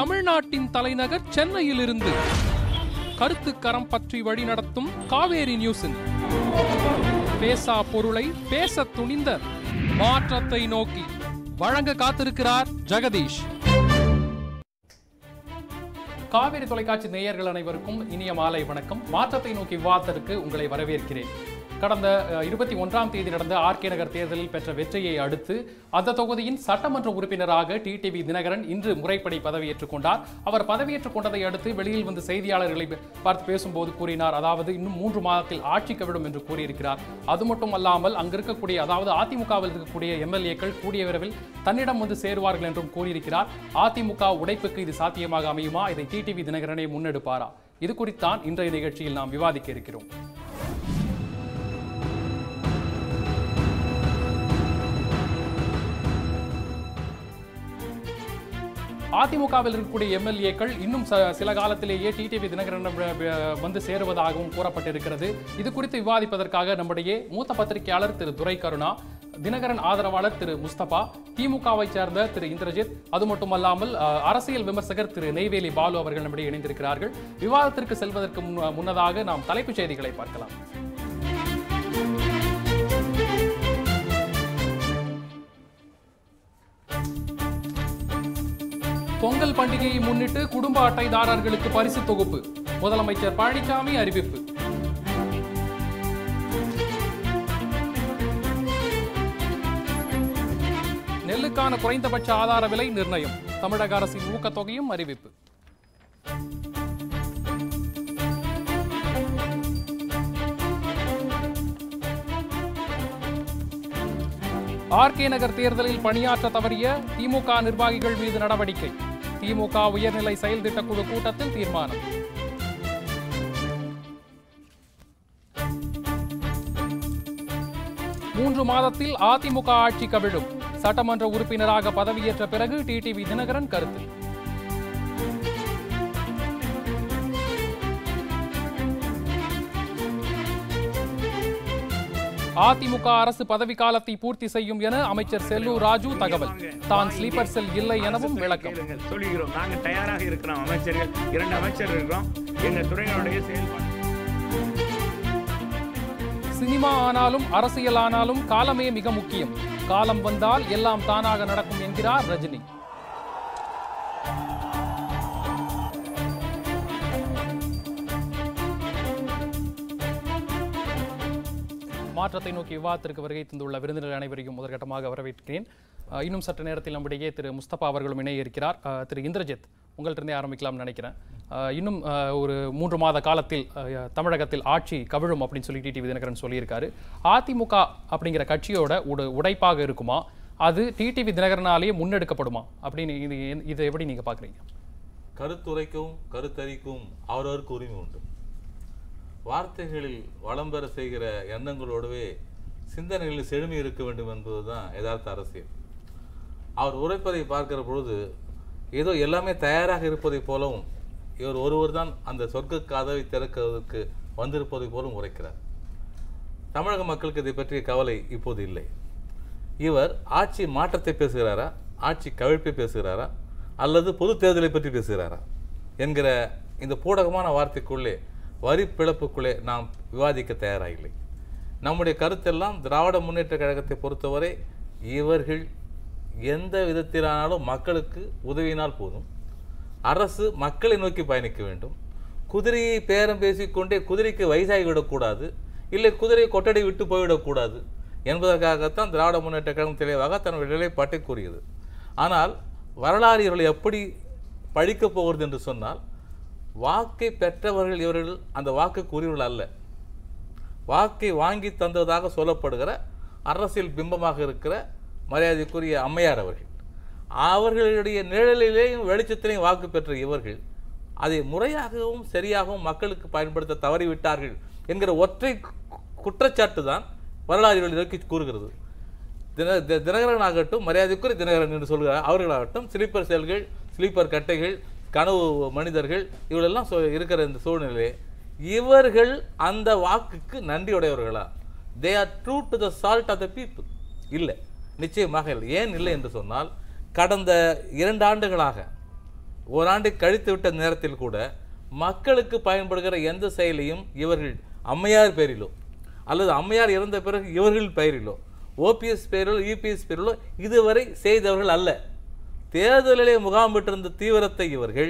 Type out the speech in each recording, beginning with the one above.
தமிழ்நாட்டின் தலைநகர் சென்னையிலிருந்து கருத்துக்கரம் பற்றி வழிநடத்தும் காவேரி நியூஸின் பேசா பொருளை பேச துணிந்த மாற்றத்தை நோக்கி வழங்க காத்திருக்கிறார் ஜெகதீஷ் காவேரி தொலைக்காட்சி நேயர்கள் அனைவருக்கும் இனிய மாலை வணக்கம் மாற்றத்தை நோக்கி விவாதத்திற்கு உங்களை வரவேற்கிறேன் கடந்த இருபத்தி ஒன்றாம் தேதி நடந்த ஆர்கே நகர் தேர்தலில் பெற்ற வெற்றியை அடுத்து அந்த தொகுதியின் சட்டமன்ற உறுப்பினராக டிடிவி தினகரன் இன்று முறைப்படி பதவியேற்றுக் கொண்டார் அவர் பதவியேற்றுக் கொண்டதை அடுத்து வெளியில் வந்து செய்தியாளர்களை பார்த்து பேசும்போது கூறினார் அதாவது இன்னும் மூன்று மாதத்தில் ஆட்சி கவிடும் என்று கூறியிருக்கிறார் அது மட்டும் அல்லாமல் அங்கு இருக்கக்கூடிய அதாவது அதிமுகவில் இருக்கக்கூடிய எம்எல்ஏக்கள் கூடிய விரைவில் தன்னிடம் வந்து சேருவார்கள் என்றும் கூறியிருக்கிறார் அதிமுக உடைப்புக்கு இது சாத்தியமாக அமையுமா இதை டிடிவி தினகரனே முன்னெடுப்பாரா இது குறித்தான் இன்றைய நிகழ்ச்சியில் நாம் விவாதிக்க இருக்கிறோம் அதிமுகவில் இருக்கக்கூடிய எம்எல்ஏக்கள் இன்னும் ச- சில காலத்திலேயே டிடிவி தினகரன் வந்து சேருவதாகவும் கூறப்பட்டிருக்கிறது இது குறித்து விவாதிப்பதற்காக நம்முடைய மூத்த பத்திரிகையாளர் திரு துரை கருணா தினகரன் ஆதரவாளர் திரு முஸ்தபா திமுகவை சேர்ந்த திரு இந்திரஜித் அது மட்டுமல்லாமல் அஹ், அரசியல் விமர்சகர் திரு நெய்வேலி பாலு அவர்கள் நம்முடைய இணைந்திருக்கிறார்கள் விவாதத்திற்கு செல்வதற்கு முன்ன- முன்னதாக நாம் தலைப்புச் செய்திகளை பார்க்கலாம் பொங்கல் பண்டிகையை முன்னிட்டு குடும்ப அட்டைதாரர்களுக்கு பரிசு தொகுப்பு முதலமைச்சர் பழனிசாமி அறிவிப்பு நெல்லுக்கான குறைந்தபட்ச ஆதார விலை நிர்ணயம் தமிழக அரசின் ஊக்கத்தொகையும் அறிவிப்பு ஆர்கே நகர் தேர்தலில் பணியாற்ற தவறிய திமுக நிர்வாகிகள் மீது நடவடிக்கை திமுக உயர்நிலை செயல் திட்டக்குழு கூட்டத்தில் தீர்மானம் மூன்று மாதத்தில் அதிமுக ஆட்சி கவிழும் சட்டமன்ற உறுப்பினராக பதவியேற்ற பிறகு டிடிவி தினகரன் கருத்து அதிமுக அரசு பதவிக்காலத்தை பூர்த்தி செய்யும் என அமைச்சர் செல்லூர் ராஜு தகவல் தான் ஸ்லீப்பர் செல் இல்லை எனவும் விளக்கம் கேளுங்க, சொல்லுகிறோம் நாங்க தயாராக இருக்கிறோம் அமைச்சர்கள் இரண்டு அமைச்சர் இருக்கிறோம் எங்க துறையினுடைய செயல்பாடு சினிமா ஆனாலும் அரசியல் ஆனாலும் காலமே மிக முக்கியம் காலம் வந்தால் எல்லாம் தானாக நடக்கும் என்கிறார் ரஜினி மாற்றத்தை நோக்கி விவாதத்திற்கு வருகை தந்துள்ள விருந்தினர் அனைவரையும் முதற்கட்டமாக வரவேற்கிறேன் அஹ், இன்னும் சற்று நேரத்தில் நம்மிடையே திரு முஸ்தபா அவர்களும் இணைய இருக்கிறார் அஹ், திரு இந்திரஜித் உங்கள்கிட்டருந்தே ஆரம்பிக்கலாம்னு நினைக்கிறேன் அஹ், இன்னும் அஹ், ஒரு மூன்று மாத காலத்தில் அஹ், தமிழகத்தில் ஆட்சி கவிழும் அப்படின்னு சொல்லி டிடிவி தினகரன் சொல்லியிருக்காரு அதிமுக அப்படிங்கிற கட்சியோட ஒரு உடைப்பாக இருக்குமா அது டிடிவி தினகரனாலேயே முன்னெடுக்கப்படுமா அப்படின்னு இது இதை எப்படி நீங்க பாக்குறீங்க கருத்துரைக்கும் கருத்தரிக்கும் அவரவருக்கு உரிமை உண்டு வார்த்தைகளில் வளம் பெற செய்கிற எண்ணங்களோடவே சிந்தனைகளில் செழுமை இருக்க வேண்டும் என்பதுதான் யதார்த்த அரசியல் அவர் உரைப்பதை பார்க்கிற பொழுது ஏதோ எல்லாமே தயாராக இருப்பதைப் போலவும் இவர் ஒருவர் தான் அந்த சொர்க்க கதவை திறக்கிறதுக்கு வந்திருப்பதைப் போலும் உரைக்கிறார் தமிழக மக்களுக்கு இதை பற்றிய கவலை இப்போது இல்லை இவர் ஆட்சி மாற்றத்தை பேசுகிறாரா ஆட்சி கவிழ்ப்பை பேசுகிறாரா அல்லது பொது தேர்தலை பற்றி பேசுகிறாரா என்கிற இந்த பூடகமான வார்த்தைக்குள்ளே வரி பிளப்புக்குள்ளே நாம் விவாதிக்க தயாராகில்லை நம்முடைய கருத்தெல்லாம் திராவிட முன்னேற்ற கழகத்தை பொறுத்தவரை இவர்கள் எந்த விதத்திலானாலும் மக்களுக்கு உதவினால் போதும் அரசு மக்களை நோக்கி பயணிக்க வேண்டும் குதிரையை பேரம் பேசிக்கொண்டே குதிரைக்கு வயசாகி விடக்கூடாது இல்லை குதிரையை கொட்டடை விட்டு போய்விடக்கூடாது என்பதற்காகத்தான் திராவிட முன்னேற்ற கழகம் தெளிவாக தன்னுடைய நிலைப்பாட்டை கூறியது ஆனால் வரலாறு இவர்களை எப்படி பழிக்கப் போகிறது என்று சொன்னால் வாக்கை பெற்றவர்கள் இவர்கள் அந்த வாக்குக்கு உரியவர்கள் அல்ல வாக்கை வாங்கி தந்ததாக சொல்லப்படுகிற அரசியல் பிம்பமாக இருக்கிற மரியாதைக்குரிய அம்மையார் அவர்கள் அவர்களுடைய நிழலிலேயும் வெளிச்சத்திலையும் வாக்கு பெற்ற இவர்கள் அதை முறையாகவும் சரியாகவும் மக்களுக்கு பயன்படுத்த தவறிவிட்டார்கள் என்கிற ஒற்றை கு- குற்றச்சாட்டு தான் வரலாறு இவர்களை நோக்கி கூறுகிறது தின தி- தினகரன் ஆகட்டும் மரியாதைக்குரிய தினகரன் என்று சொல்கிறார் அவர்களாகட்டும் ஸ்லீப்பர் செல்கள் ஸ்லீப்பர் கட்டைகள் கனவு மனிதர்கள் இவளெல்லாம் சொ- இருக்கிற இந்த சூழ்நிலையிலே இவர்கள் அந்த வாக்குக்கு நன்றியுடையவர்களா they are true to the salt of the people இல்லை நிச்சயமாக இல்லை ஏன் இல்லை என்று சொன்னால் கடந்த இரண்டு ஆண்டுகளாக ஓராண்டு கழித்து விட்ட நேரத்தில் கூட மக்களுக்கு பயன்படுகிற எந்த செயலையும் இவர்கள் அம்மையார் பேரிலோ அல்லது அம்மையார் இறந்த பிறகு இவர்கள் பெயரிலோ ஓபிஎஸ் பேரிலோ யூபிஎஸ் பேரிலோ இதுவரை செய்தவர்கள் அல்ல தேர்தலிலே முகாமிட்டிருந்த தீவிரத்தை இவர்கள்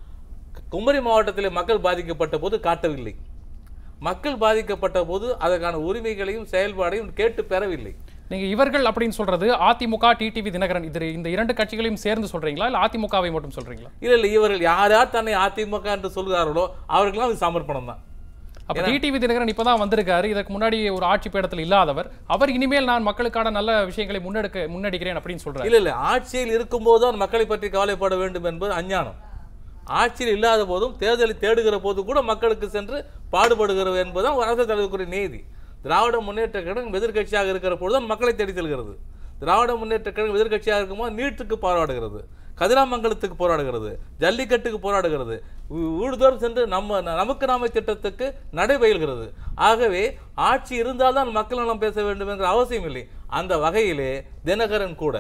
குமரி மாவட்டத்திலே மக்கள் பாதிக்கப்பட்ட போது காட்டவில்லை மக்கள் பாதிக்கப்பட்ட போது அதற்கான உரிமைகளையும் செயல்பாடையும் கேட்டு பெறவில்லை நீங்க இவர்கள் அப்படின்னு சொல்றது அதிமுக டிடிவி தினகரன் இது இந்த இரண்டு கட்சிகளையும் சேர்ந்து சொல்றீங்களா இல்ல அதிமுகவை மட்டும் சொல்றீங்களா இல்ல இல்ல இவர்கள் யார் யார் தன்னை அதிமுக என்று சொல்கிறார்களோ அவர்களுக்கெல்லாம் இது சமர்ப்பணம் தான் அப்ப டிடிவி தினகரன் இப்பதான் வந்திருக்காரு இதற்கு முன்னாடி ஒரு ஆட்சி பீடத்தில் இல்லாதவர் அவர் இனிமேல் நான் மக்களுக்கான நல்ல விஷயங்களை முன்னெடுக்க முன்னெடுக்கிறேன் அப்படின்னு சொல்றாரு இல்ல இல்ல ஆட்சியில் இருக்கும்போது தான் மக்களை பற்றி கவலைப்பட வேண்டும் என்பது அஞ்ஞானம் ஆட்சியில் இல்லாத போதும் தேர்தலை தேடுகிற போது கூட மக்களுக்கு சென்று பாடுபடுகிறது என்பதுதான் ஒரு அரசு தலைவருக்குரிய நீதி திராவிட முன்னேற்ற கழகம் எதிர்க்கட்சியாக இருக்கிற போதுதான் மக்களை தேடி செல்கிறது திராவிட முன்னேற்ற கழகம் எதிர்க்கட்சியாக இருக்கும்போது நீட்டுக்கு போராடுகிறது கதிராமங்கலத்துக்கு போராடுகிறது ஜல்லிக்கட்டுக்கு போராடுகிறது ஊ- ஊடுதோறும் சென்று நம்ம நமக்கு நாம திட்டத்துக்கு நடைபெறுகிறது ஆகவே ஆட்சி இருந்தால்தான் மக்கள் நலம் பேச வேண்டும் என்ற அவசியம் இல்லை அந்த வகையிலே தினகரன் கூட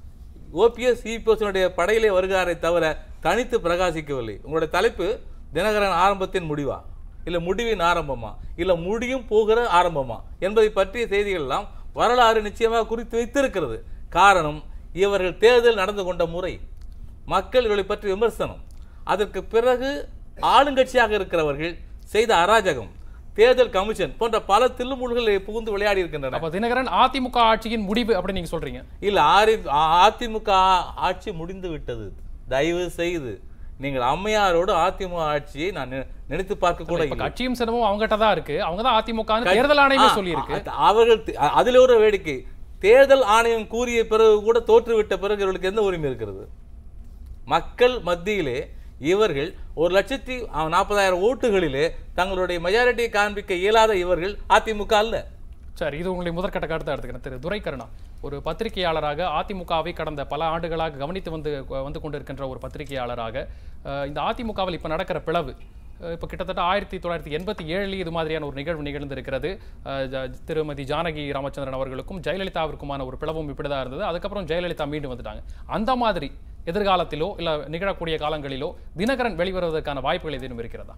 ஓபிஎஸ் இபிஎஸ்னுடைய படையிலே வருகிறாரை தவிர தனித்து பிரகாசிக்கவில்லை உங்களுடைய தலைப்பு தினகரன் ஆரம்பத்தின் முடிவா இல்ல முடிவின் ஆரம்பமா இல்ல முடியும் போகிற ஆரம்பமா என்பதை பற்றிய செய்திகள் எல்லாம் வரலாறு நிச்சயமாக குறித்து வைத்திருக்கிறது காரணம் இவர்கள் தேர்தல் நடந்து கொண்ட முறை மக்கள் இவர்களை பற்றி விமர்சனம் அதற்கு பிறகு ஆளுங்கட்சியாக இருக்கிறவர்கள் செய்த அராஜகம் தேர்தல் கமிஷன் போன்ற பல தில்லுமுள்களை புகுந்து விளையாடி இருக்கின்றன அப்ப தினகரன் அதிமுக ஆட்சியின் முடிவு அப்படின்னு நீங்க சொல்றீங்க இல்ல ஆரி அ- அதிமுக ஆட்சி முடிந்து விட்டது தயவு செய்து நீங்கள் அம்மையாரோடு அதிமுக ஆட்சியை நான் நி- நினைத்து பார்க்க கூட இப்ப இல்லை. கட்சியும் சிரமம் அவங்ககிட்ட தான் இருக்கு அவங்க தான் அதிமுக ன்னு தேர்தல் ஆணையமே ஆ, சொல்லியிருக்கு அ- அவர்கள் தி- அ- அதில் ஒரு வேடிக்கை தேர்தல் ஆணையம் கூறிய பிறகு கூட தோற்றுவிட்ட பிறகு இவர்களுக்கு எந்த உரிமை இருக்கிறது மக்கள் மத்தியிலே இவர்கள் ஒரு லட்சத்தி அ, நாற்பதாயிரம் ஓட்டுகளிலே தங்களுடைய மெஜாரிட்டியை காண்பிக்க இயலாத இவர்கள் அதிமுக அல்ல சரி இது உங்களுடைய முதற்கட்ட கருத்தை எடுத்துக்கிறேன் திரு துரைக்கருணா ஒரு பத்திரிகையாளராக அதிமுகவை கடந்த பல ஆண்டுகளாக கவனித்து வந்து வந்து கொண்டிருக்கின்ற ஒரு பத்திரிகையாளராக அஹ், இந்த அதிமுகவில் இப்போ நடக்கிற பிளவு அஹ், இப்போ கிட்டத்தட்ட ஆயிரத்தி தொள்ளாயிரத்தி எண்பத்தி ஏழுலேயே இது மாதிரியான ஒரு நிகழ்வு நிகழ்ந்திருக்கிறது அஹ், ஜ- திருமதி ஜானகி ராமச்சந்திரன் அவர்களுக்கும் ஜெயலலிதாவிற்குமான ஒரு பிளவும் இப்படி தான் இருந்தது அதுக்கப்புறம் ஜெயலலிதா மீண்டும் வந்துட்டாங்க அந்த மாதிரி எதிர்காலத்திலோ இல்லை நிகழக்கூடிய காலங்களிலோ தினகரன் வெளிவருவதற்கான வாய்ப்புகள் ஏதேனும் இருக்கிறதா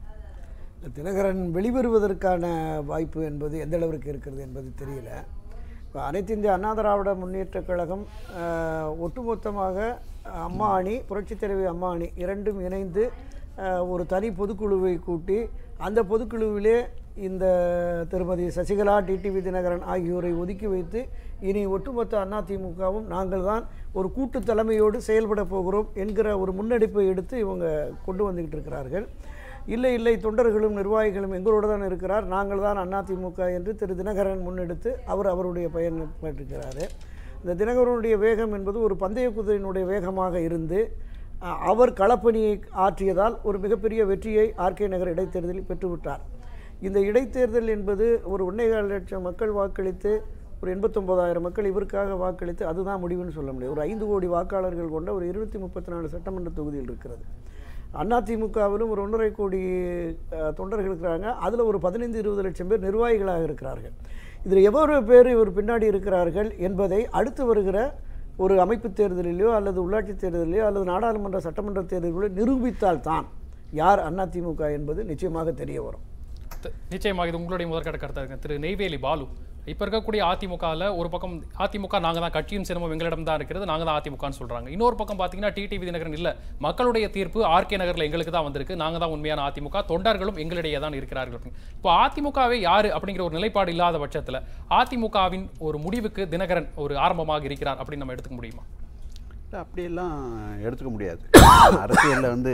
தினகரன் வெளிவருவதற்கான வாய்ப்பு என்பது எந்த அளவிற்கு இருக்கிறது என்பது தெரியல இப்போ அனைத்து இந்திய அண்ணா திராவிட முன்னேற்றக் கழகம் ஆஹ், ஒட்டுமொத்தமாக அம்மா அணி புரட்சித் தலைவி அம்மா அணி இரண்டும் இணைந்து ஆஹ், ஒரு தனி பொதுக்குழுவை கூட்டி அந்த பொதுக்குழுவிலே இந்த திருமதி சசிகலா டிடிவி தினகரன் ஆகியோரை ஒதுக்கி வைத்து இனி ஒட்டுமொத்த அதிமுகவும் நாங்கள் தான் ஒரு கூட்டு தலைமையோடு செயல்பட போகிறோம் என்கிற ஒரு முன்னெடுப்பை எடுத்து இவங்க கொண்டு வந்துக்கிட்டு இருக்கிறார்கள் இல்லை இல்லை தொண்டர்களும் நிர்வாகிகளும் எங்களோடு தான் இருக்கிறார் நாங்கள் தான் அதிமுக என்று திரு தினகரன் முன்னெடுத்து அவர் அவருடைய பயன் பெற்றிருக்கிறார் இந்த தினகரனுடைய வேகம் என்பது ஒரு பந்தய குதிரையினுடைய வேகமாக இருந்து அஹ், அவர் களப்பணியை ஆற்றியதால் ஒரு மிகப்பெரிய வெற்றியை ஆர்கே நகர் இடைத்தேர்தலில் பெற்றுவிட்டார் இந்த இடைத்தேர்தல் என்பது ஒரு ஒன்றேகால் லட்சம் மக்கள் வாக்களித்து ஒரு எண்பத்தொம்போதாயிரம் மக்கள் இவருக்காக வாக்களித்து அதுதான் முடிவுன்னு சொல்ல முடியாது ஒரு ஐந்து கோடி வாக்காளர்கள் கொண்ட ஒரு இருநூற்றி முப்பத்தி நாலு சட்டமன்ற தொகுதியில் இருக்கிறது அதிமுகவிலும் ஒரு ஒன்றரை கோடி அஹ், தொண்டர்கள் இருக்கிறாங்க அதில் ஒரு பதினைந்து இருபது லட்சம் பேர் நிர்வாகிகளாக இருக்கிறார்கள் இதில் எவ்வளவு பேர் இவர் பின்னாடி இருக்கிறார்கள் என்பதை அடுத்து வருகிற ஒரு அமைப்பு தேர்தலிலோ அல்லது உள்ளாட்சி தேர்தலிலோ அல்லது நாடாளுமன்ற சட்டமன்ற தேர்தலிலோ நிரூபித்தால் தான் யார் அதிமுக என்பது நிச்சயமாக தெரிய வரும் த- நிச்சயமாக இது உங்களுடைய முதற்கட்ட கருத்தா இருக்கு திரு நெய்வேலி பாலு இப்போ இருக்கக்கூடிய அதிமுகவில் ஒரு பக்கம் அதிமுக நாங்கள் தான் கட்சியும் சிரமம் எங்களிடம் தான் இருக்கிறது நாங்கள் தான் அதிமுகன்னு சொல்றாங்க இன்னொரு பக்கம் பார்த்தீங்கன்னா டிடிவி தினகரன் இல்லை மக்களுடைய தீர்ப்பு ஆர்கே நகரில் எங்களுக்கு தான் வந்திருக்கு நாங்கள் தான் உண்மையான அதிமுக தொண்டர்களும் எங்களிடையே தான் இருக்கிறார்கள் அப்படின்னு. இப்போ அதிமுகவே யாரு அப்படிங்கிற ஒரு நிலைப்பாடு இல்லாத பட்சத்தில் அதிமுகவின் ஒரு முடிவுக்கு தினகரன் ஒரு ஆரம்பமாக இருக்கிறார் அப்படின்னு நம்ம எடுத்துக்க முடியுமா இல்ல, அப்படியெல்லாம் எடுத்துக்க முடியாது அரசியலில் வந்து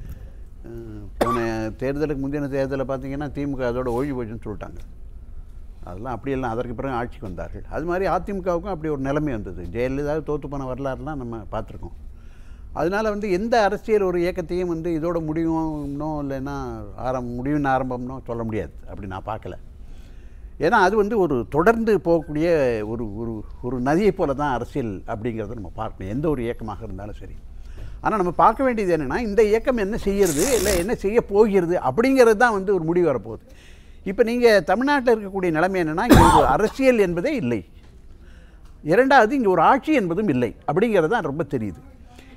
அஹ், போன தேர்தலுக்கு முந்தின தேர்தலில் பார்த்தீங்கன்னா திமுக அதோட ஒழிஞ்சு போச்சுன்னு சொல்லிட்டாங்க அதெல்லாம் அப்படியெல்லாம் அதற்கு பிறகு ஆட்சிக்கு வந்தார்கள் அது மாதிரி அதிமுகவுக்கும் அப்படி ஒரு நிலைமை வந்தது ஜெயலலிதாவை தோற்று போன வரலாறுலாம் நம்ம பார்த்துருக்கோம் அதனால வந்து எந்த அரசியல் ஒரு இயக்கத்தையும் வந்து இதோட முடியும்னோ இல்லைன்னா ஆரம் முடிவின் ஆரம்பம்னோ சொல்ல முடியாது அப்படி நான் பார்க்கல ஏன்னா அது வந்து ஒரு தொடர்ந்து போகக்கூடிய ஒரு ஒரு ஒரு நதியை போல தான் அரசியல் அப்படிங்கிறத நம்ம பார்க்கணும் எந்த ஒரு இயக்கமாக இருந்தாலும் சரி ஆனால் நம்ம பார்க்க வேண்டியது என்னென்னா இந்த இயக்கம் என்ன செய்யறது இல்லை என்ன செய்ய போகிறது அப்படிங்கிறது தான் வந்து ஒரு முடிவு வரப்போகுது இப்போ நீங்கள் தமிழ்நாட்டில் இருக்கக்கூடிய நிலைமை என்னென்னா இங்கே ஒரு அரசியல் என்பதே இல்லை இரண்டாவது இங்கே ஒரு ஆட்சி என்பதும் இல்லை அப்படிங்கிறது தான் ரொம்ப தெரியுது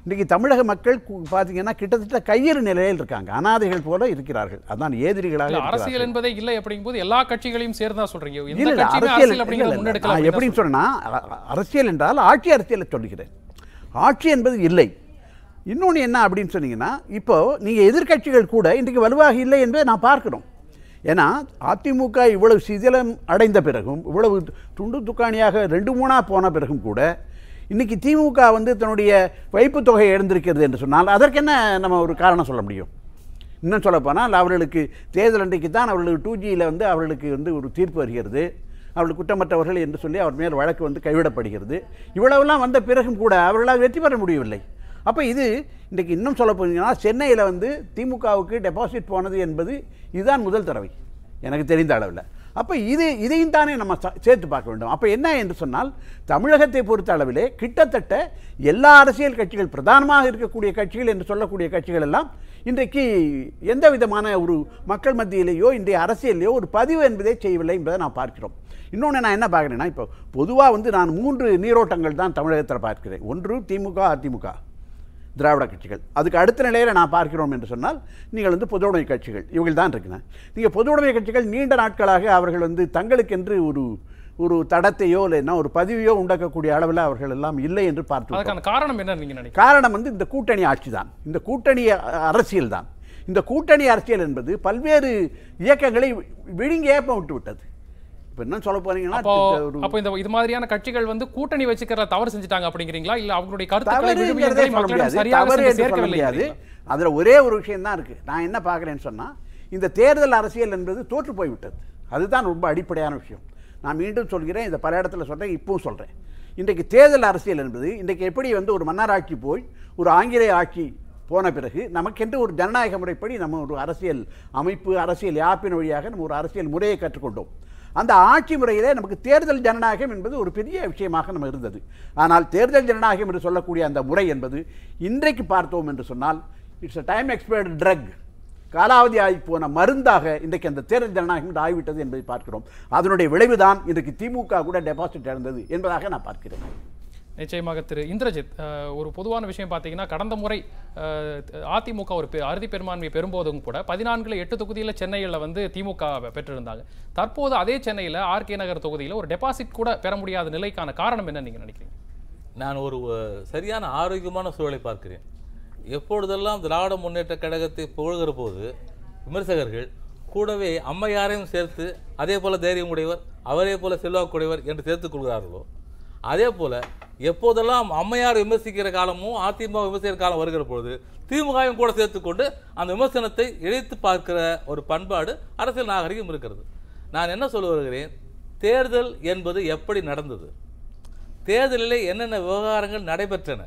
இன்றைக்கி தமிழக மக்கள் கு- பார்த்தீங்கன்னா கிட்டத்தட்ட கையறு நிலையில் இருக்காங்க அனாதைகள் போல இருக்கிறார்கள் அதான் ஏதிரிகளாக இல்ல, இருக்கிறார்கள். அரசியல் என்பதே இல்லை அப்படிங்கும்போது எல்லா கட்சிகளையும் சேர்ந்தா சொல்றீங்க இல்ல, எந்த இல்ல, கட்சியுமே அரசியல் அரசியல் அப்படிங்கிறத இல்ல, இல்ல, முன்னெடுக்கல நான் அப்படின்னு எப்படின்னு சொன்னா அ- அ- அரசியல் என்றால் ஆட்சி அரசியலை சொல்லுகிறேன் ஆட்சி என்பது இல்லை இன்னொன்று என்ன அப்படின்னு சொன்னீங்கன்னா இப்போ நீங்கள் எதிர்க்கட்சிகள் கூட இன்றைக்கு வலுவாக இல்லை என்பதை நான் பார்க்கிறோம் ஏன்னா அதிமுக இவ்வளவு சிதிலம் அடைந்த பிறகும் இவ்வளவு துண்டு துக்காணியாக ரெண்டு மூணாக போன பிறகும் கூட இன்னைக்கு திமுக வந்து தன்னுடைய வைப்புத் தொகையை இழந்திருக்கிறது என்று சொன்னால் அதற்கு என்ன நம்ம ஒரு காரணம் சொல்ல முடியும் இன்னும் சொல்லப்போனால் அவர்களுக்கு தேர்தல் அன்றைக்கு தான் அவர்களுக்கு டூ ஜியில் வந்து அவர்களுக்கு வந்து ஒரு தீர்ப்பு வருகிறது அவர்கள் குற்றமற்றவர்கள் என்று சொல்லி அவர் மேல் வழக்கு வந்து கைவிடப்படுகிறது இவ்வளவெல்லாம் வந்த பிறகும் கூட அவர்களால் வெற்றி பெற முடியவில்லை அப்போ இது இன்றைக்கு இன்னும் சொல்ல போனீங்கன்னா சென்னையில் வந்து திமுகவுக்கு டெபாசிட் போனது என்பது இதுதான் முதல் தடவை எனக்கு தெரிந்த அளவில் அப்போ இது இதையும் தானே நம்ம ச- சேர்த்து பார்க்க வேண்டும் அப்போ என்ன என்று சொன்னால் தமிழகத்தை பொறுத்த அளவிலே கிட்டத்தட்ட எல்லா அரசியல் கட்சிகள் பிரதானமாக இருக்கக்கூடிய கட்சிகள் என்று சொல்லக்கூடிய கட்சிகள் எல்லாம் இன்றைக்கு எந்த விதமான ஒரு மக்கள் மத்தியிலேயோ இன்றைய அரசியலையோ ஒரு பதிவு என்பதை செய்யவில்லை என்பதை நான் பார்க்கிறோம் இன்னொன்று நான் என்ன பார்க்குறேன்னா இப்போ பொதுவாக வந்து நான் மூன்று நீரோட்டங்கள் தான் தமிழகத்தில் பார்க்கிறேன் ஒன்று திமுக அதிமுக திராவிட கட்சிகள் அதுக்கு அடுத்த நிலையில் நான் பார்க்கிறோம் என்று சொன்னால் நீங்கள் வந்து பொதுவுடைமை கட்சிகள் இவர்கள் தான் இருக்கிறேன் நீங்கள் பொதுவுடைமை கட்சிகள் நீண்ட நாட்களாக அவர்கள் வந்து தங்களுக்கென்று ஒரு ஒரு தடத்தையோ இல்லைன்னா ஒரு பதிவையோ உண்டாக்கக்கூடிய அளவில் அவர்கள் எல்லாம் இல்லை என்று பார்த்து அதுக்கான காரணம் என்ன நீங்க நினைக்கிறீங்க காரணம் வந்து இந்த கூட்டணி ஆட்சி தான் இந்த கூட்டணி அ- அரசியல் தான் இந்த கூட்டணி அரசியல் என்பது பல்வேறு இயக்கங்களை விழுங்கி ஏப்பம் விட்டு விட்டது இப்போ என்ன சொல்ல போறீங்கன்னா அப்போ இந்த ஒரு அப்போ இந்த இது மாதிரியான கட்சிகள் வந்து கூட்டணி வச்சுக்கிற தவறு செஞ்சுட்டாங்க அப்படிங்கிறீங்களா இல்ல அவங்களுடைய கருத்துக்களை தவறுங்கிறதே விழுமியங்களை சொல்ல மக்களிடம் முடியாது சரியாக தவறு சென்று என்று சொல்ல சேர்க்கவில்லை முடியாது என்கிறீங்களா? அதுல ஒரே ஒரு விஷயம் தான் இருக்கு நான் என்ன பார்க்குறேன்னு சொன்னா இந்த தேர்தல் அரசியல் என்பது தோற்று போய்விட்டது அதுதான் ரொம்ப அடிப்படையான விஷயம் நான் மீண்டும் சொல்கிறேன் இந்த பல இடத்துல சொல்றேன் இப்பவும் சொல்றேன் இன்றைக்கு தேர்தல் அரசியல் என்பது இன்றைக்கு எப்படி வந்து ஒரு மன்னராட்சி போய் ஒரு ஆங்கிலேய ஆட்சி போன பிறகு நமக்கென்று ஒரு ஜனநாயக முறைப்படி நம்ம ஒரு அரசியல் அமைப்பு அரசியல் யாப்பின் வழியாக நம்ம ஒரு அரசியல் முறையை கற்றுக்கொண்டோம் அந்த ஆட்சி முறையிலே நமக்கு தேர்தல் ஜனநாயகம் என்பது ஒரு பெரிய விஷயமாக நம்ம இருந்தது ஆனால் தேர்தல் ஜனநாயகம் என்று சொல்லக்கூடிய அந்த முறை என்பது இன்றைக்கு பார்த்தோம் என்று சொன்னால் it's a time expired drug காலாவதி ஆகி போன மருந்தாக இன்றைக்கு அந்த தேர்தல் ஜனநாயகம் என்று ஆகிவிட்டது என்பதை பார்க்கிறோம் அதனுடைய விளைவுதான் இன்றைக்கு திமுக கூட டெபாசிட் இழந்தது என்பதாக நான் பார்க்கிறேன் நிச்சயமாக திரு இந்திரஜித் அஹ், ஒரு பொதுவான விஷயம் பார்த்தீங்கன்னா கடந்த முறை அஹ், அதிமுக ஒரு பெ- அறுதி பெரும்பான்மை பெறும்போதும் கூட பதினான்குல எட்டு தொகுதியில் சென்னையில் வந்து திமுக பெற்றிருந்தாங்க தற்போது அதே சென்னையில் ஆர்கே நகர் தொகுதியில் ஒரு டெபாசிட் கூட பெற முடியாத நிலைக்கான காரணம் என்ன நீங்க நினைக்கிறீங்க நான் ஒரு அஹ், சரியான ஆரோக்கியமான சூழலை பார்க்கிறேன் எப்பொழுதெல்லாம் திராவிட முன்னேற்ற கழகத்தை புகழ்கிற போது விமர்சகர்கள் கூடவே அம்மையாரையும் சேர்த்து அதே போல தைரியம் உடையவர் அவரே போல செல்வாக்குடையவர் என்று சேர்த்துக் கொள்கிறார்களோ அதே போல எப்போதெல்லாம் அம்மையார் விமர்சிக்கிற காலமும் அதிமுக விமர்சிக்கிற காலம் வருகிற பொழுது திமுகவும் கூட சேர்த்துக்கொண்டு அந்த விமர்சனத்தை இழைத்து பார்க்கிற ஒரு பண்பாடு அரசியல் நாகரிகம் இருக்கிறது நான் என்ன சொல்ல வருகிறேன் தேர்தல் என்பது எப்படி நடந்தது தேர்தலிலே என்னென்ன விவகாரங்கள் நடைபெற்றன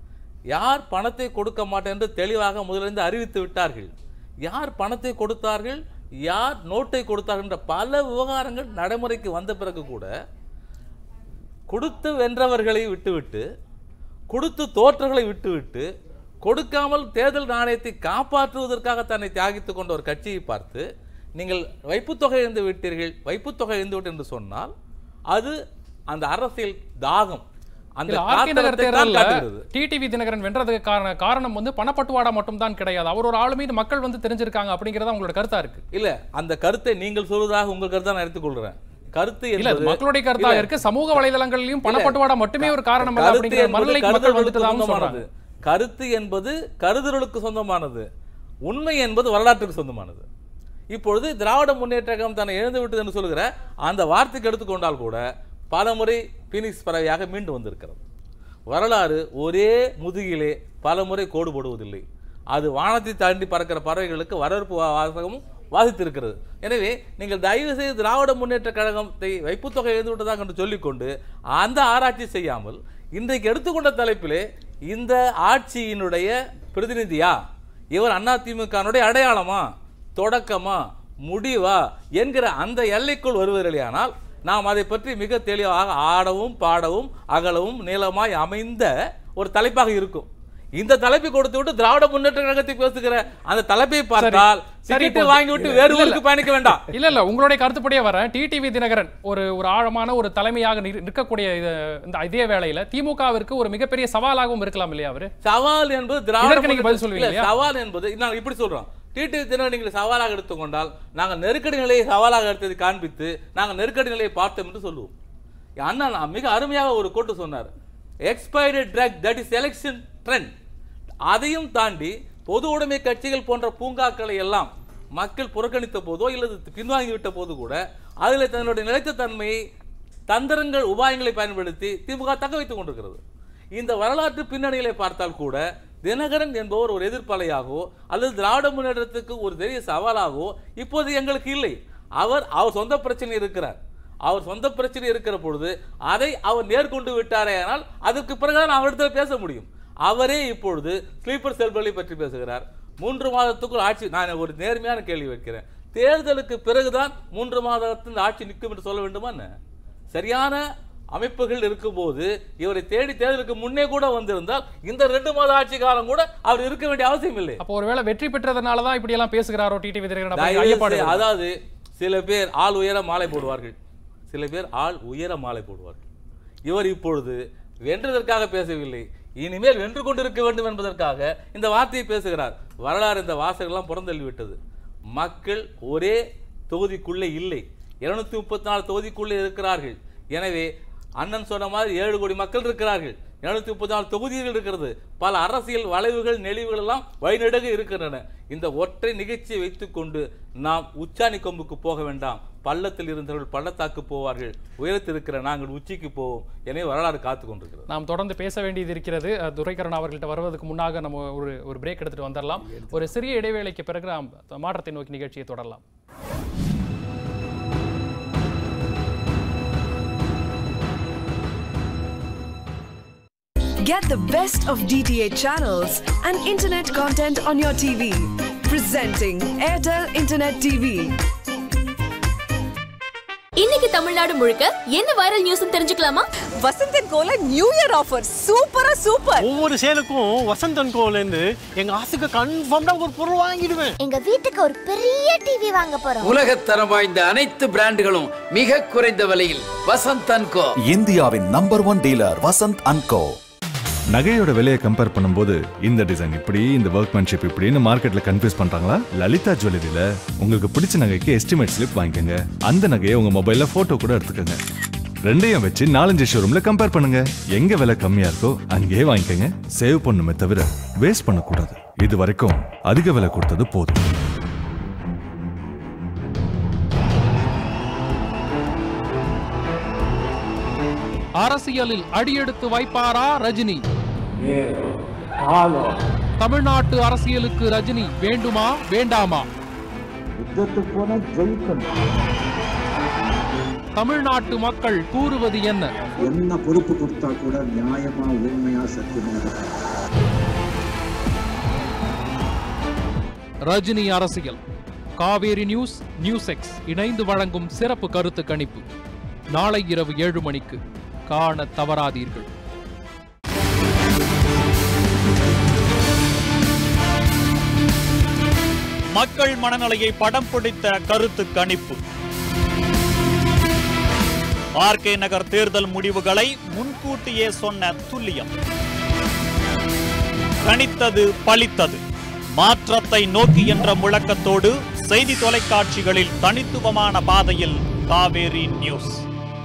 யார் பணத்தை கொடுக்க மாட்டேன் என்று தெளிவாக முதலிருந்து அறிவித்து விட்டார்கள் யார் பணத்தை கொடுத்தார்கள் யார் நோட்டை கொடுத்தார்கள் என்ற பல விவகாரங்கள் நடைமுறைக்கு வந்த பிறகு கூட கொடுத்து வென்றவர்களை விட்டுவிட்டு கொடுத்து தோற்றர்களை விட்டுவிட்டு கொடுக்காமல் தேர்தல் நாணயத்தை காப்பாற்றுவதற்காக தன்னை தியாகித்துக் கொண்ட ஒரு கட்சியை பார்த்து நீங்கள் வைப்புத்தொகை இழந்து விட்டீர்கள் வைப்புத்தொகை இழந்து விட்டு என்று சொன்னால் அது அந்த அரசியல் தாகம் அந்த இல்ல ஆர்கே நகர் காத்திரத்தை தான் தேர்தலில் காட்டுகிறது டிடிவி தினகரன் வென்றதுக்கு காரண காரணம் வந்து பணப்பட்டுவாடா மட்டும்தான் கிடையாது அவர் ஒரு ஆளு மீது மக்கள் வந்து தெரிஞ்சிருக்காங்க அப்படிங்கறத உங்களோட கருத்தா இருக்கு இல்ல அந்த கருத்தை நீங்கள் சொல்வதாக உங்கள் கருத்தை நான் எடுத்துக்கொள்கிறேன் கருத்து இல்ல அது என்பது மக்களுடைய கருத்தா இல்ல, இருக்கு சமூக வலைதளங்கள்லயும் பணப்பட்டுவாடா மட்டுமே ஒரு காரணம் அல்ல கருத்து அப்படிங்கிற என்பது மனநிலைக்கு மக்கள் கருதுதலுக்கு வந்துட்டதாகவும் சொந்தமானது சொல்றாங்க கருத்து என்பது கருதுதலுக்கு சொந்தமானது உண்மை என்பது வரலாற்றுக்கு சொந்தமானது இப்பொழுது திராவிட முன்னேற்ற கழகம் தன்னை இழந்து விட்டது என்று சொல்கிற அந்த வார்த்தைக்கு எடுத்துக்கொண்டால் கூட பலமுறை பீனிக்ஸ் பறவையாக மீண்டு வந்திருக்கிறது வரலாறு ஒரே முதுகிலே பலமுறை கோடு போடுவதில்லை அது வானத்தை தாண்டி பறக்கிற பறவைகளுக்கு வரவேற்பு வா- வாசகமும் வாசித்திருக்கிறது எனவே நீங்கள் தயவு செய்து திராவிட முன்னேற்ற கழகத்தை வைப்புத்தொகை எழுந்து விட்டதாக என்று சொல்லிக்கொண்டு அந்த ஆராய்ச்சி செய்யாமல் இன்றைக்கு எடுத்துக்கொண்ட தலைப்பிலே இந்த ஆட்சியினுடைய பிரதிநிதியா இவர் அதிமுகனுடைய அடையாளமா தொடக்கமா முடிவா என்கிற அந்த எல்லைக்குள் வருவதில்லையானால் நாம் அதை பற்றி மிக தெளிவாக ஆடவும் பாடவும் அகலவும் நீளமாய் அமைந்த ஒரு தலைப்பாக இருக்கும் இந்த தலைப்பை கொடுத்து விட்டு திராவிட முன்னேற்ற கழகத்தை பேசுகிற அந்த தலைப்பை பார்த்தால் சரி, டிக்கெட்டை இப்போ- வாங்கி விட்டு வேறு இல்ல, ஊருக்கு பயணிக்க வேண்டாம் இல்ல இல்ல உங்களுடைய கருத்துப்படியே வரேன் டிடிவி தினகரன் ஒரு ஒரு ஆழமான ஒரு தலைமையாக நிறு- நிற்கக்கூடிய இது- இந்த இதே வேளையில திமுகவிற்கு ஒரு மிகப்பெரிய சவாலாகவும் இருக்கலாம் இல்லையா அவரு சவால் என்பது திராவிட இதற்கு நீங்க பதில் முன்னேற்ற- சொல்லுவீங்க இல்ல, இல்லையா? சவால் என்பது நாங்கள் இப்படி சொல்றோம் டிடிவி தினம் நீங்கள் சவாலாக எடுத்துக்கொண்டால் நாங்கள் நெருக்கடி நிலையை சவாலாக எடுத்ததை காண்பித்து நாங்கள் நெருக்கடி நிலையை பார்த்தோம் என்று சொல்லுவோம் அண்ணா நான் மிக அருமையாக ஒரு கோட்டு சொன்னார் expiry drug that is election trend அதையும் தாண்டி பொது உடைமை கட்சிகள் போன்ற பூங்காக்களை எல்லாம் மக்கள் புறக்கணித்த போதோ இல்லது பின்வாங்கி விட்ட போது கூட அதில் தன்னுடைய நிலைத்த தன்மையை தந்திரங்கள் உபாயங்களை பயன்படுத்தி திமுக தக்க வைத்துக் கொண்டிருக்கிறது இந்த வரலாற்று பின்னணிகளை பார்த்தால் கூட தினகரன் என்பவர் ஒரு எதிர்ப்பலையாகவோ அல்லது திராவிட முன்னேற்றத்துக்கு ஒரு பெரிய சவாலாகவோ இப்போது எங்களுக்கு இல்லை அவர் அவர் சொந்த பிரச்சனை இருக்கிறார் அவர் சொந்த பிரச்சனை இருக்கிற பொழுது அதை அவர் நேர்கொண்டு விட்டாரே ஆனால் அதுக்கு பிறகுதான் அவரிடத்தில் பேச முடியும் அவரே இப்பொழுது ஸ்லீப்பர் செல்களை பற்றி பேசுகிறார் மூன்று மாதத்துக்குள் ஆட்சி நான் ஒரு நேர்மையான கேள்வி வைக்கிறேன் தேர்தலுக்கு பிறகுதான் மூன்று மாதத்தில் ஆட்சி நிற்கும் என்று சொல்ல வேண்டுமா என்ன? சரியான அமைப்புகள் இருக்கும்போது இவரை தேடி தேர்தலுக்கு முன்னே கூட வந்திருந்தால் இந்த ரெண்டு மாத ஆட்சி காலம் கூட அவர் இருக்க வேண்டிய அவசியம் இல்லை அப்போ ஒருவேளை வெற்றி பெற்றதுனால தான் இப்படி எல்லாம் பேசுகிறாரோ டிடிவி தினகரன் அப்படி தயவு ஐயப்பாடு செய்து- வருது. அதாவது சில பேர் ஆள் உயர மாலை போடுவார்கள் சில பேர் ஆள் உயர மாலை போடுவார்கள் இவர் இப்பொழுது வென்றதற்காக பேசவில்லை இனிமேல் வென்று கொண்டிருக்க வேண்டும் என்பதற்காக இந்த வார்த்தையை பேசுகிறார் வரலாறு இந்த வாசகெல்லாம் புறந்தள்ளி விட்டது மக்கள் ஒரே தொகுதிக்குள்ளே இல்லை இருநூத்தி முப்பத்தி நாலு தொகுதிக்குள்ளே இருக்கிறார்கள் எனவே அண்ணன் சொன்ன மாதிரி ஏழு கோடி மக்கள் இருக்கிறார்கள் இருநூத்தி முப்பத்தி நாலு தொகுதிகள் இருக்கிறது பல அரசியல் வளைவுகள் நெளிவுகள் எல்லாம் வழிநெடுக இருக்கின்றன இந்த ஒற்றை நிகழ்ச்சியை வைத்துக்கொண்டு நாம் உச்சாணி கொம்புக்கு போக வேண்டாம் பள்ளத்தில் இருந்தவர்கள் பள்ளத்தாக்கு போவார்கள் உயரத்தில் இருக்கிற நாங்கள் உச்சிக்கு போவோம் எனவே வரலாறு காத்து கொண்டிருக்கிறது நாம் தொடர்ந்து பேச வேண்டியது இருக்கிறது அஹ், துரைக்கரன் அவர்கள்ட்ட வருவதற்கு முன்னாக நம்ம ஒரு ஒரு பிரேக் எடுத்துட்டு வந்துடலாம் ஒரு சிறிய இடைவேளைக்கு பிறகு நாம் மாற்றத்தை நோக்கி நிகழ்ச்சியை தொடரலாம் Get the best of DTH channels and internet content on your TV. Presenting Airtel Internet TV. இன்னைக்கு தமிழ்நாடு முழுக்க என்ன வைரல் நியூஸ் தெரிஞ்சுக்கலாமா வசந்தன் கோல நியூ இயர் ஆஃபர் சூப்பரா சூப்பர் ஒவ்வொரு சேலுக்கும் வசந்தன் கோல இருந்து எங்க ஆசைக்கு கன்ஃபார்ம்டா ஒரு பொருள் வாங்கிடுவேன் எங்க வீட்டுக்கு ஒரு பெரிய டிவி வாங்க போறோம் உலகத்தரம் வாய்ந்த அனைத்து பிராண்டுகளும் மிக குறைந்த விலையில் வசந்த் அண்ட் கோ இந்தியாவின் number one dealer Vasanth and co நகையோட விலையை கம்பேர் பண்ணும்போது இந்த டிசைன் இப்படி இந்த ஒர்க்மேன்ஷிப் இப்படின்னு மார்க்கெட்ல கன்ஃபியூஸ் பண்றாங்களா லலிதா ஜுவல்லரியில உங்களுக்கு பிடிச்ச நகைக்கு எஸ்டிமேட் ஸ்லிப் வாங்கிக்கோங்க அந்த நகையை உங்க மொபைல்ல போட்டோ கூட எடுத்துக்கோங்க ரெண்டையும் வச்சு நாலஞ்சு ஷோரூம்ல கம்பேர் பண்ணுங்க எங்க விலை கம்மியா இருக்கோ அங்கேயே வாங்கிக்கோங்க சேவ் பண்ணுமே தவிர வேஸ்ட் பண்ணக்கூடாது இது வரைக்கும் அதிக விலை கொடுத்தது போதும் அரசியலில் அடியெடுத்து வைப்பாரா ரஜினி தமிழ்நாட்டு அரசியலுக்கு ரஜினி வேண்டுமா வேண்டாமா தமிழ்நாட்டு மக்கள் கூறுவது என்ன என்ன பொறுப்பு கொடுத்தா கூட நியாயமா உண்மையா சத்தியமா இருக்கும் ரஜினி அரசியல் காவேரி நியூஸ் நியூஸ் எக்ஸ் இணைந்து வழங்கும் சிறப்பு கருத்து கணிப்பு நாளை இரவு ஏழு மணிக்கு காண தவறாதீர்கள் மக்கள் மனநிலையை படம் பிடித்த கருத்து கணிப்பு ஆர்கே நகர் தேர்தல் முடிவுகளை முன்கூட்டியே சொன்ன துல்லியம் கணித்தது பலித்தது மாற்றத்தை நோக்கி என்ற முழக்கத்தோடு செய்தி தொலைக்காட்சிகளில் தனித்துவமான பாதையில் காவேரி நியூஸ்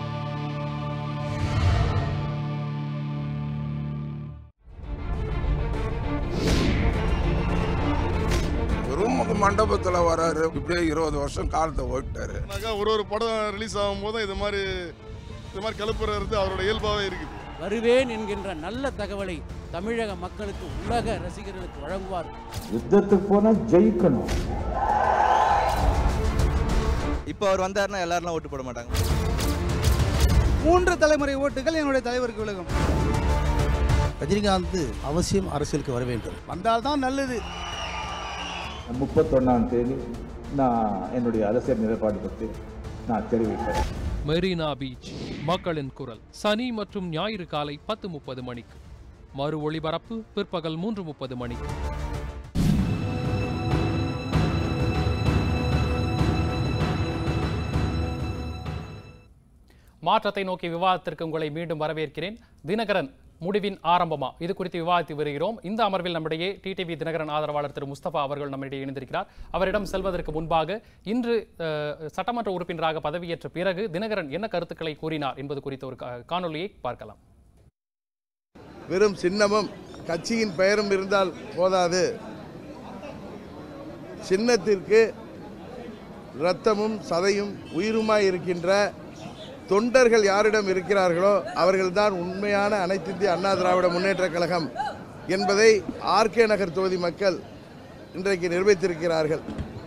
வெறும் மண்டபத்துல வராரு இப்படியே இருபது வருஷம் காலத்தை ஓட்டாரு ஒரு ஒரு படம் ரிலீஸ் ஆகும் போதும் இது மாதிரி இது மாதிரி கிளப்புறது அவரோட இயல்பாகவே இருக்குது வருவேன் என்கின்ற நல்ல தகவலை தமிழக மக்களுக்கு உலக ரசிகர்களுக்கு வழங்குவார் யுத்தத்துக்கு போனா ஜெயிக்கணும் இப்போ அவர் வந்தாருன்னா எல்லாரும் ஓட்டு போட மாட்டாங்க மூன்று தலைமுறை ஓட்டுகள் என்னுடைய தலைவருக்கு விலகும் ரஜினிகாந்த் அவசியம் அரசியலுக்கு வர வேண்டும் வந்தால்தான் நல்லது முப்பத்தொன்னாம் தேதி நான் என்னுடைய அரசியல் நிலைப்பாடு பற்றி நான் தெரிவிக்கிறேன் மெரினா பீச் மக்களின் குரல் சனி மற்றும் ஞாயிறு காலை பத்து முப்பது மணிக்கு மறு ஒளிபரப்பு பிற்பகல் மூன்று முப்பது மணி மாற்றத்தை நோக்கி விவாதத்திற்கு உங்களை மீண்டும் வரவேற்கிறேன் தினகரன் முடிவின் ஆரம்பமா இது குறித்து விவாதித்து வருகிறோம் இந்த அமர்வில் நம்மிடையே டிடிவி தினகரன் ஆதரவாளர் திரு முஸ்தபா அவர்கள் நம்மிடையே இணைந்திருக்கிறார் அவரிடம் செல்வதற்கு முன்பாக இன்று அஹ், சட்டமன்ற உறுப்பினராக பதவியேற்ற பிறகு தினகரன் என்ன கருத்துக்களை கூறினார் என்பது குறித்த ஒரு கா- காணொளியை பார்க்கலாம் வெறும் சின்னமும் கட்சியின் பெயரும் இருந்தால் போதாது சின்னத்திற்கு இரத்தமும் சதையும் உயிருமாய் இருக்கின்ற தொண்டர்கள் யாரிடம் இருக்கிறார்களோ அவர்கள்தான் உண்மையான அனைத்து இந்திய அண்ணா திராவிட முன்னேற்றக் கழகம் என்பதை ஆர்கே நகர் தொகுதி மக்கள் இன்றைக்கு நிரூபித்திருக்கிறார்கள்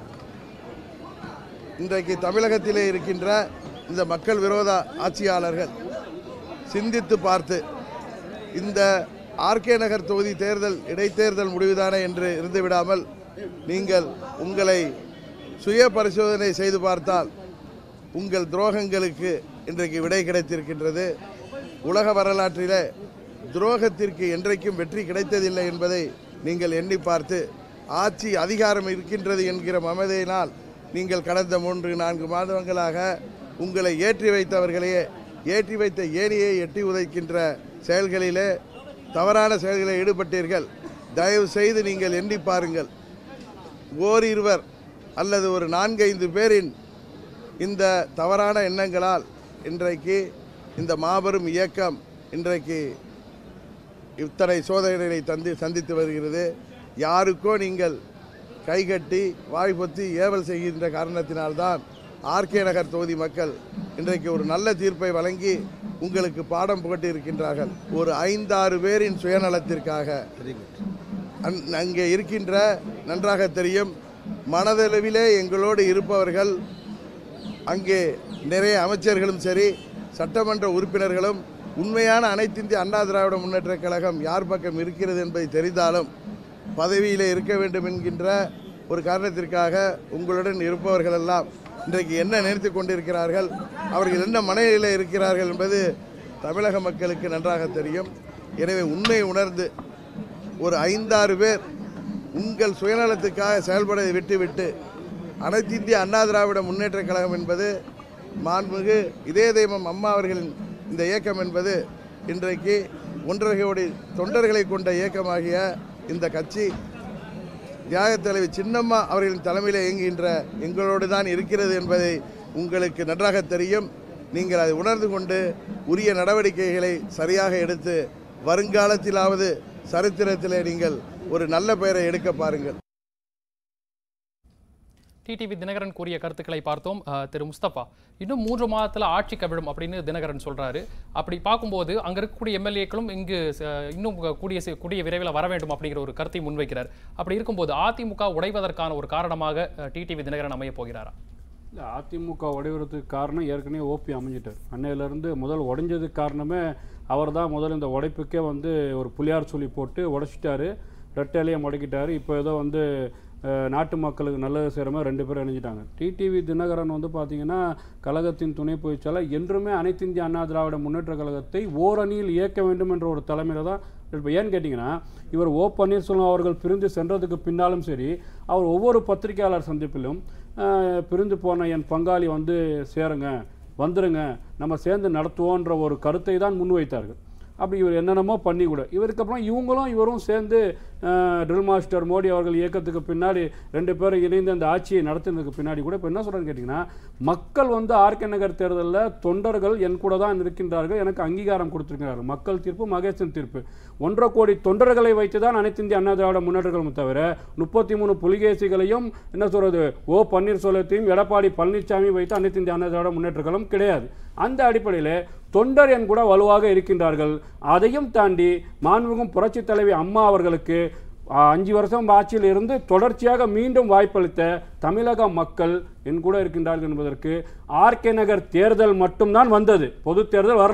இன்றைக்கு தமிழகத்திலே இருக்கின்ற இந்த மக்கள் விரோத ஆட்சியாளர்கள் சிந்தித்து பார்த்து இந்த ஆர்கே நகர் தொகுதி தேர்தல் இடைத்தேர்தல் முடிவுதானே என்று இருந்து விடாமல் நீங்கள் உங்களை சுய பரிசோதனை செய்து பார்த்தால் உங்கள் துரோகங்களுக்கு இன்றைக்கு விடை கிடைத்திருக்கின்றது உலக வரலாற்றிலே துரோகத்திற்கு என்றைக்கும் வெற்றி கிடைத்ததில்லை என்பதை நீங்கள் எண்ணி பார்த்து ஆட்சி அதிகாரம் இருக்கின்றது என்கிற மமதையினால் நீங்கள் கடந்த மூன்று நான்கு மாதங்களாக உங்களை ஏற்றி வைத்தவர்களையே ஏற்றி வைத்த ஏணியை எட்டி உதைக்கின்ற செயல்களிலே தவறான செயல்களில் ஈடுபட்டீர்கள் தயவு செய்து நீங்கள் எண்ணி பாருங்கள் ஓரிருவர் அல்லது ஒரு நான்கைந்து பேரின் இந்த தவறான எண்ணங்களால் இன்றைக்கு இந்த மாபெரும் இயக்கம் இன்றைக்கு இத்தனை சோதனைகளை தந்தி சந்தித்து வருகிறது யாருக்கோ நீங்கள் கைகட்டி வாய் பொத்தி ஏவல் செய்கின்ற காரணத்தினால்தான் ஆர்கே நகர் தொகுதி மக்கள் இன்றைக்கு ஒரு நல்ல தீர்ப்பை வழங்கி உங்களுக்கு பாடம் புகட்டி இருக்கின்றார்கள் ஒரு ஐந்தாறு பேரின் சுயநலத்திற்காக அந்- அங்கே இருக்கின்ற நன்றாக தெரியும் மனதளவிலே எங்களோடு இருப்பவர்கள் அங்கே நிறைய அமைச்சர்களும் சரி சட்டமன்ற உறுப்பினர்களும் உண்மையான அனைத்து இந்திய அண்ணா திராவிட முன்னேற்றக் கழகம் யார் பக்கம் இருக்கிறது என்பதை தெரிந்தாலும் பதவியிலே இருக்க வேண்டும் என்கின்ற ஒரு காரணத்திற்காக உங்களுடன் இருப்பவர்கள் எல்லாம் இன்றைக்கு என்ன நினைத்து கொண்டிருக்கிறார்கள் அவர்கள் என்ன மனநிலையில் இருக்கிறார்கள் என்பது தமிழக மக்களுக்கு நன்றாக தெரியும் எனவே உண்மையை உணர்ந்து ஒரு ஐந்தாறு பேர் உங்கள் சுயநலத்துக்காக செயல்படுவதை விட்டுவிட்டு அனைத்து இந்திய அண்ணா திராவிட முன்னேற்றக் கழகம் என்பது மாண்புமிகு இதய தெய்வம் அம்மா அவர்களின் இந்த இயக்கம் என்பது இன்றைக்கு ஒன்றரை கோடி தொண்டர்களை கொண்ட இயக்கமாகிய இந்த கட்சி தியாகத் தலைவி சின்னம்மா அவர்களின் தலைமையில் இயங்குகின்ற எங்களோடு தான் இருக்கிறது என்பதை உங்களுக்கு நன்றாக தெரியும் நீங்கள் அதை உணர்ந்து கொண்டு உரிய நடவடிக்கைகளை சரியாக எடுத்து வருங்காலத்திலாவது சரித்திரத்திலே நீங்கள் ஒரு நல்ல பெயரை எடுக்க பாருங்கள் டிடிவி தினகரன் கூறிய கருத்துக்களை பார்த்தோம் அஹ், திரு முஸ்தபா இன்னும் மூன்று மாதத்துல ஆட்சி கவிழும் அப்படின்னு தினகரன் சொல்றாரு அப்படி பார்க்கும்போது அங்க இருக்கக்கூடிய எம்எல்ஏக்களும் இங்கு அஹ், இன்னும் கூடிய சி- கூடிய விரைவில் வர வேண்டும் அப்படிங்கிற ஒரு கருத்தை முன்வைக்கிறார் அப்படி இருக்கும்போது அதிமுக உடைவதற்கான ஒரு காரணமாக டிடிவி தினகரன் அமைய போகிறாரா இல்லை அதிமுக உடைவதற்கு காரணம் ஏற்கனவே ஓபி அமைஞ்சிட்டார் அன்னையிலேருந்து முதல் உடைஞ்சதுக்கு காரணமே அவர் தான் முதல் இந்த உடைப்புக்கே வந்து ஒரு புளியார் சொல்லி போட்டு உடைச்சிட்டாரு ரெட்டையிலேயே முடக்கிட்டாரு இப்போ ஏதோ வந்து அஹ், நாட்டு மக்களுக்கு நல்லது செய்கிற மாதிரி ரெண்டு பேரும் இணைஞ்சிட்டாங்க டிடிவி தினகரன் வந்து பார்த்தீங்கன்னா கழகத்தின் துணை பொதுச்செயலாளர் என்றுமே அனைத்து இந்திய அண்ணா திராவிட முன்னேற்ற கழகத்தை ஓரணியில் இயக்க வேண்டும் என்ற ஒரு தலைமையில் தான் இப்போ ஏன்னு கேட்டிங்கன்னா இவர் ஓ பன்னீர்செல்வம் அவர்கள் பிரிந்து சென்றதுக்கு பின்னாலும் சரி அவர் ஒவ்வொரு பத்திரிகையாளர் சந்திப்பிலும் அஹ், பிரிந்து போன என் பங்காளி வந்து சேருங்க வந்துருங்க நம்ம சேர்ந்து நடத்துவோன்ற ஒரு கருத்தை தான் முன்வைத்தார்கள் அப்படி இவர் என்னென்னமோ பண்ணி கூட இவருக்கு அப்புறம் இவங்களும் இவரும் சேர்ந்து அஹ், ட்ரில் மாஸ்டர் மோடி அவர்கள் இயக்கத்துக்கு பின்னாடி ரெண்டு பேரும் இணைந்து அந்த ஆட்சியை நடத்தினதுக்கு பின்னாடி கூட இப்போ என்ன சொல்கிறேன்னு கேட்டிங்கன்னா மக்கள் வந்து ஆர்கே நகர் தேர்தலில் தொண்டர்கள் என் கூட தான் இருக்கின்றார்கள் எனக்கு அங்கீகாரம் கொடுத்திருக்கிறார்கள் மக்கள் தீர்ப்பு மகேசன் தீர்ப்பு ஒன்றரை கோடி தொண்டர்களை வைத்து தான் அனைத்து இந்திய அண்ணா திராவிட முன்னேற்றங்களும் தவிர முப்பத்தி மூணு புலிகேசிகளையும் என்ன சொல்றது ஓ பன்னீர்செல்வத்தையும் எடப்பாடி பழனிசாமி வைத்து அனைத்து இந்திய அண்ணா திராவிட முன்னேற்றங்களும் கிடையாது அந்த அடிப்படையில் தொண்டர் என் கூட வலுவாக இருக்கின்றார்கள் அதையும் தாண்டி மாண்புமிகும் புரட்சித் தலைவி அம்மா அவர்களுக்கு ஆ, அஞ்சு வருஷம் ஆட்சியில் இருந்து தொடர்ச்சியாக மீண்டும் வாய்ப்பளித்த தமிழக மக்கள் என் கூட இருக்கின்றார்கள் என்பதற்கு ஆர்கே நகர் தேர்தல் மட்டும்தான் வந்தது பொது தேர்தல் வரல